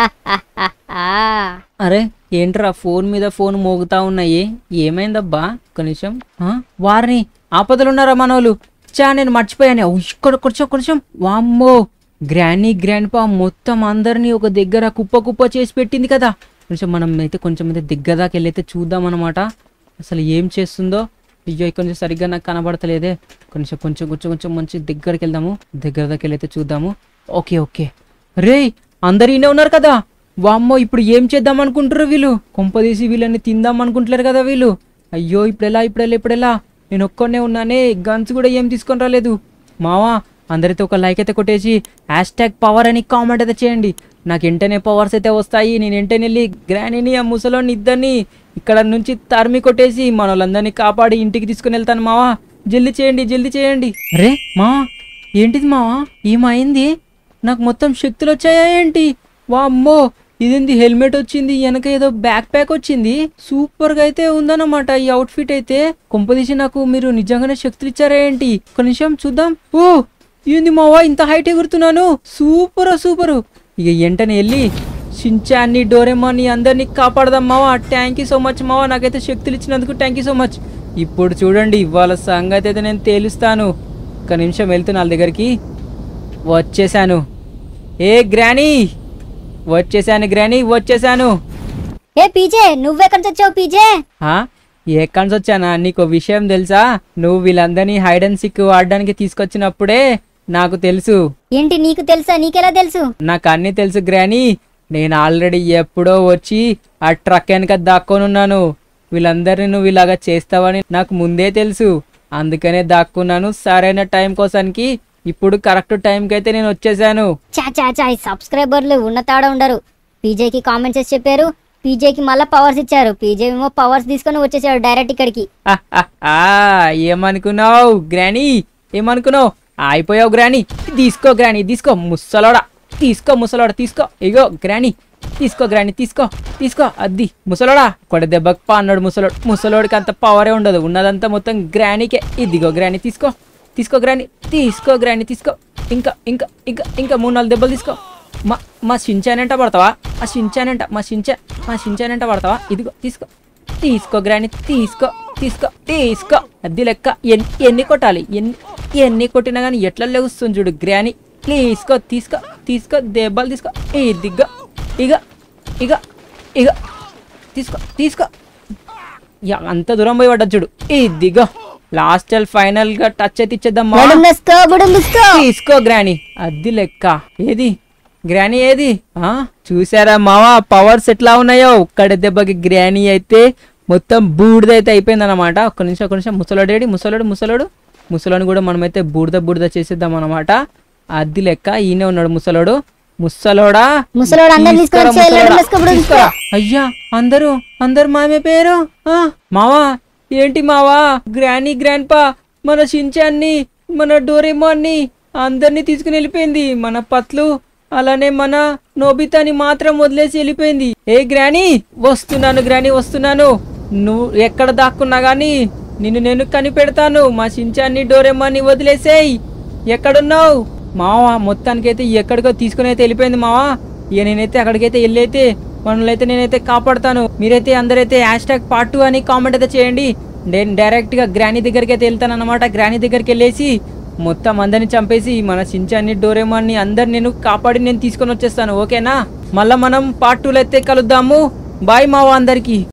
ఆహాహాహా. అరే ఏంట్రా ఫోన్ మీద ఫోన్ మోగుతా ఉన్నాయి ఏమైందబ్బా ఒక్క నిమిషం ఆ? వారిని ఆపదలు ఉన్నారా మనోళ్ళు చా నేను మర్చిపోయాను ఓ, ఇక్కడ కొంచెం కొంచెం వామ్మో గ్రానీ గ్రాండ్ పా మొత్తం అందరినీ ఒక దగ్గర కుప్ప కుప్ప చేసి పెట్టింది కదా కొంచెం మనం అయితే కొంచెం అయితే దగ్గర దాకా వెళ్ళైతే చూద్దాం అనమాట అసలు ఏం చేస్తుందో అయ్యో కొంచెం సరిగ్గా నాకు కనబడతలేదే కొంచెం కొంచెం కొంచెం కొంచెం మంచి దగ్గరికి వెళ్దాము దగ్గర దాకా వెళ్ళైతే చూద్దాము ఓకే ఓకే రే అందరు ఈయనే ఉన్నారు కదా వామ్మో ఇప్పుడు ఏం చేద్దాం అనుకుంటారు వీళ్ళు కొంపదీసి వీళ్ళని తిందాం అనుకుంటున్నారు కదా వీళ్ళు అయ్యో ఇప్పుడు ఎలా ఇప్పుడు ఎలా ఇప్పుడు ఎలా నేను ఒక్కనే ఉన్నానే గన్స్ కూడా ఏం తీసుకొని రాలేదు మావా అందరితో ఒక లైక్ అయితే కొట్టేసి హ్యాష్ ట్యాగ్ పవర్ అని కామెంట్ అయితే చేయండి నాకు వెంటనే పవర్స్ అయితే వస్తాయి నేను వెంటనే వెళ్ళి గ్రానీని ఆ ముసలోని ఇద్దరిని ఇక్కడ నుంచి తరిమి కొట్టేసి మన వాళ్ళందరినీ కాపాడి ఇంటికి తీసుకుని వెళ్తాను మావా జల్దీ చేయండి జల్దీ చేయండి రే మావా ఏంటిది మావా ఏమైంది నాకు మొత్తం శక్తులు వచ్చాయా ఏంటి వామ్మో ఇదేంది హెల్మెట్ వచ్చింది వెనక ఏదో బ్యాక్ ప్యాక్ వచ్చింది సూపర్ గా అయితే ఉందన్నమాట ఈ అవుట్ఫిట్ అయితే కొంపదీసి నాకు మీరు నిజంగానే శక్తులు ఇచ్చారా ఏంటి ఒక నిమిషం చూద్దాం ఓ ఏంది మావా ఇంత హైట్ ఎగురుతున్నాను సూపర్ సూపర్ ఇక వెంటనే వెళ్ళి షించాన్ని డోరేమాన్ని అందరినీ కాపాడదాం మావా థ్యాంక్ యూ సో మచ్ మావా నాకైతే శక్తులు ఇచ్చినందుకు థ్యాంక్ యూ సో మచ్ ఇప్పుడు చూడండి వాళ్ళ సంగతి అయితే నేను తేలుస్తాను ఒక నిమిషం వెళ్తున్నా వాళ్ళ దగ్గరికి వచ్చేసాను ఏ గ్రానీ వచ్చేసాను గ్రానీ వచ్చేసాను ఏ పీజే నువ్వెక్కడి నుంచి వచ్చావు పీజే ఆ? ఎక్కడి నుంచి వచ్చానా నీకు ఓ విషయం తెలుసా నువ్వు వీళ్ళందరినీ హైడ్ అండ్ సిక్ ఆడడానికి తీసుకొచ్చినప్పుడే నాకు తెలుసు ఏంటి నీకు తెలుసా నీకెలా తెలుసు నాకు అన్నీ తెలుసు గ్రానీ నేను ఆల్రెడీ ఎప్పుడో వచ్చి ఆ ట్రక్ వెనక దాక్కొనున్నాను వీళ్ళందరినీ నువ్వు ఇలాగా చేస్తావని నాకు ముందే తెలుసు అందుకనే దాక్కున్నాను సరైన టైం కోసానికి ఇప్పుడు కరెక్ట్ టైంకి అయితే నేను వచ్చేసాను చా చా చా ఈ సబ్స్క్రైబర్లు ఉన్న తాడ ఉండరు పీజేకి కామెంట్స్ చేసి చెప్పారు పీజేకి మళ్ళీ పవర్స్ ఇచ్చారు పీజే ఏమో పవర్స్ తీసుకొని వచ్చేసాడు డైరెక్ట్ ఇక్కడికి ఆహాహా, ఏమనుకున్నావు గ్రానీ ఏమనుకున్నావు అయిపోయావు గ్రానీ తీసుకో గ్రానీ తీసుకో ముసలోడా తీసుకో ముసలోడా తీసుకో ఇగో గ్రానీ తీసుకో గ్రానీ తీసుకో తీసుకో అద్ది ముసలోడా కొడ దెబ్బకు పా అన్నాడు ముసలోడు ముసలోడికి అంత పవరే ఉండదు ఉన్నదంతా మొత్తం గ్రానీకే ఇదిగో గ్రానీ తీసుకో తీసుకో గ్రానీ తీసుకో గ్రానీ తీసుకో ఇంకా ఇంకా ఇంకా ఇంకా మూడు నాలుగు దెబ్బలు తీసుకో మా మా షించానంట పడతావా ఆ షించానంట మా షించా మా షించానంట పడతావా ఇదిగో తీసుకో తీసుకో గ్రాని తీసుకో తీసుకో తీసుకో అది లెక్క ఎన్ని ఎన్ని కొట్టాలి ఎన్ని ఎన్ని కొట్టినా కానీ ఎట్లా లెగుస్తుంది చూడు గ్రాని తీసుకో తీసుకో తీసుకో దెబ్బలు తీసుకో ఇదిగో ఇక ఇక ఇక తీసుకో తీసుకో యా, అంత దూరం పోయి పడ్డా చూడు ఇదిగో లాస్ట్ ఫైనల్ గా టచ్ అయితే ఇచ్చేద్దాం మావా. బుడుంగుస్కో బుడుంగుస్కో తీసుకో గ్రాని అది లెక్క ఏది గ్రాని ఏది ఆ చూసారా మావా పవర్స్ ఎట్లా ఉన్నాయో ఒక్కడ దెబ్బకి గ్రాని అయితే మొత్తం బూడిదైతే అయిపోయింది అనమాట ఒక్క నిమిషం ఒక్క నిమిషం ముసలోడేడి ముసలోడు ముసలోడు ముసలోని కూడా మనమైతే బూడిద బూడిద చేసేద్దాం అనమాట అది లెక్క ఈయనే ఉన్నాడు ముసలోడు ముసలోడా ముసలోడు అందరిని తీసుకొని తీసుకురా, వచ్చేయ్, ముసలోడా. లడ్డు ముసుగు తీసుకురా. అయ్యా అందరూ అందరు మామే పేరు ఆ, మావా ఏంటి మావా గ్రానీ గ్రాండ్ పా మన షించాన్ని మన డోరేమాన్ని అందరినీ తీసుకుని వెళ్ళిపోయింది మన పత్లు అలానే మన నోబితాని మాత్రం వదిలేసి వెళ్ళిపోయింది ఏ గ్రానీ వస్తున్నాను గ్రానీ వస్తున్నాను నువ్వు ఎక్కడ దాక్కున్నా గానీ నిన్ను నేను కనిపెడతాను మా షించాన్ని డోరేమాన్ని వదిలేసేయ్ ఎక్కడున్నావు మావా మొత్తానికైతే ఎక్కడికో తీసుకుని అయితే వెళ్ళిపోయింది మావా ఇక నేనైతే అక్కడికైతే వెళ్ళైతే మనల్ని అయితే నేనైతే కాపాడుతాను మీరైతే అందరైతే హ్యాష్ ట్యాగ్ పార్ట్ టూ అని కామెంట్ అయితే చేయండి నేను డైరెక్ట్ గా గ్రానీ దగ్గరికి అయితే వెళ్తాను అనమాట గ్రానీ దగ్గరికి వెళ్ళేసి మొత్తం అందరిని చంపేసి మన సించాన్ని డోరేమాన్ని అందరు నేను కాపాడి నేను తీసుకొని వచ్చేస్తాను ఓకేనా మళ్ళా మనం పార్ట్ టూలో అయితే కలుద్దాము బాయ్ మావా అందరికి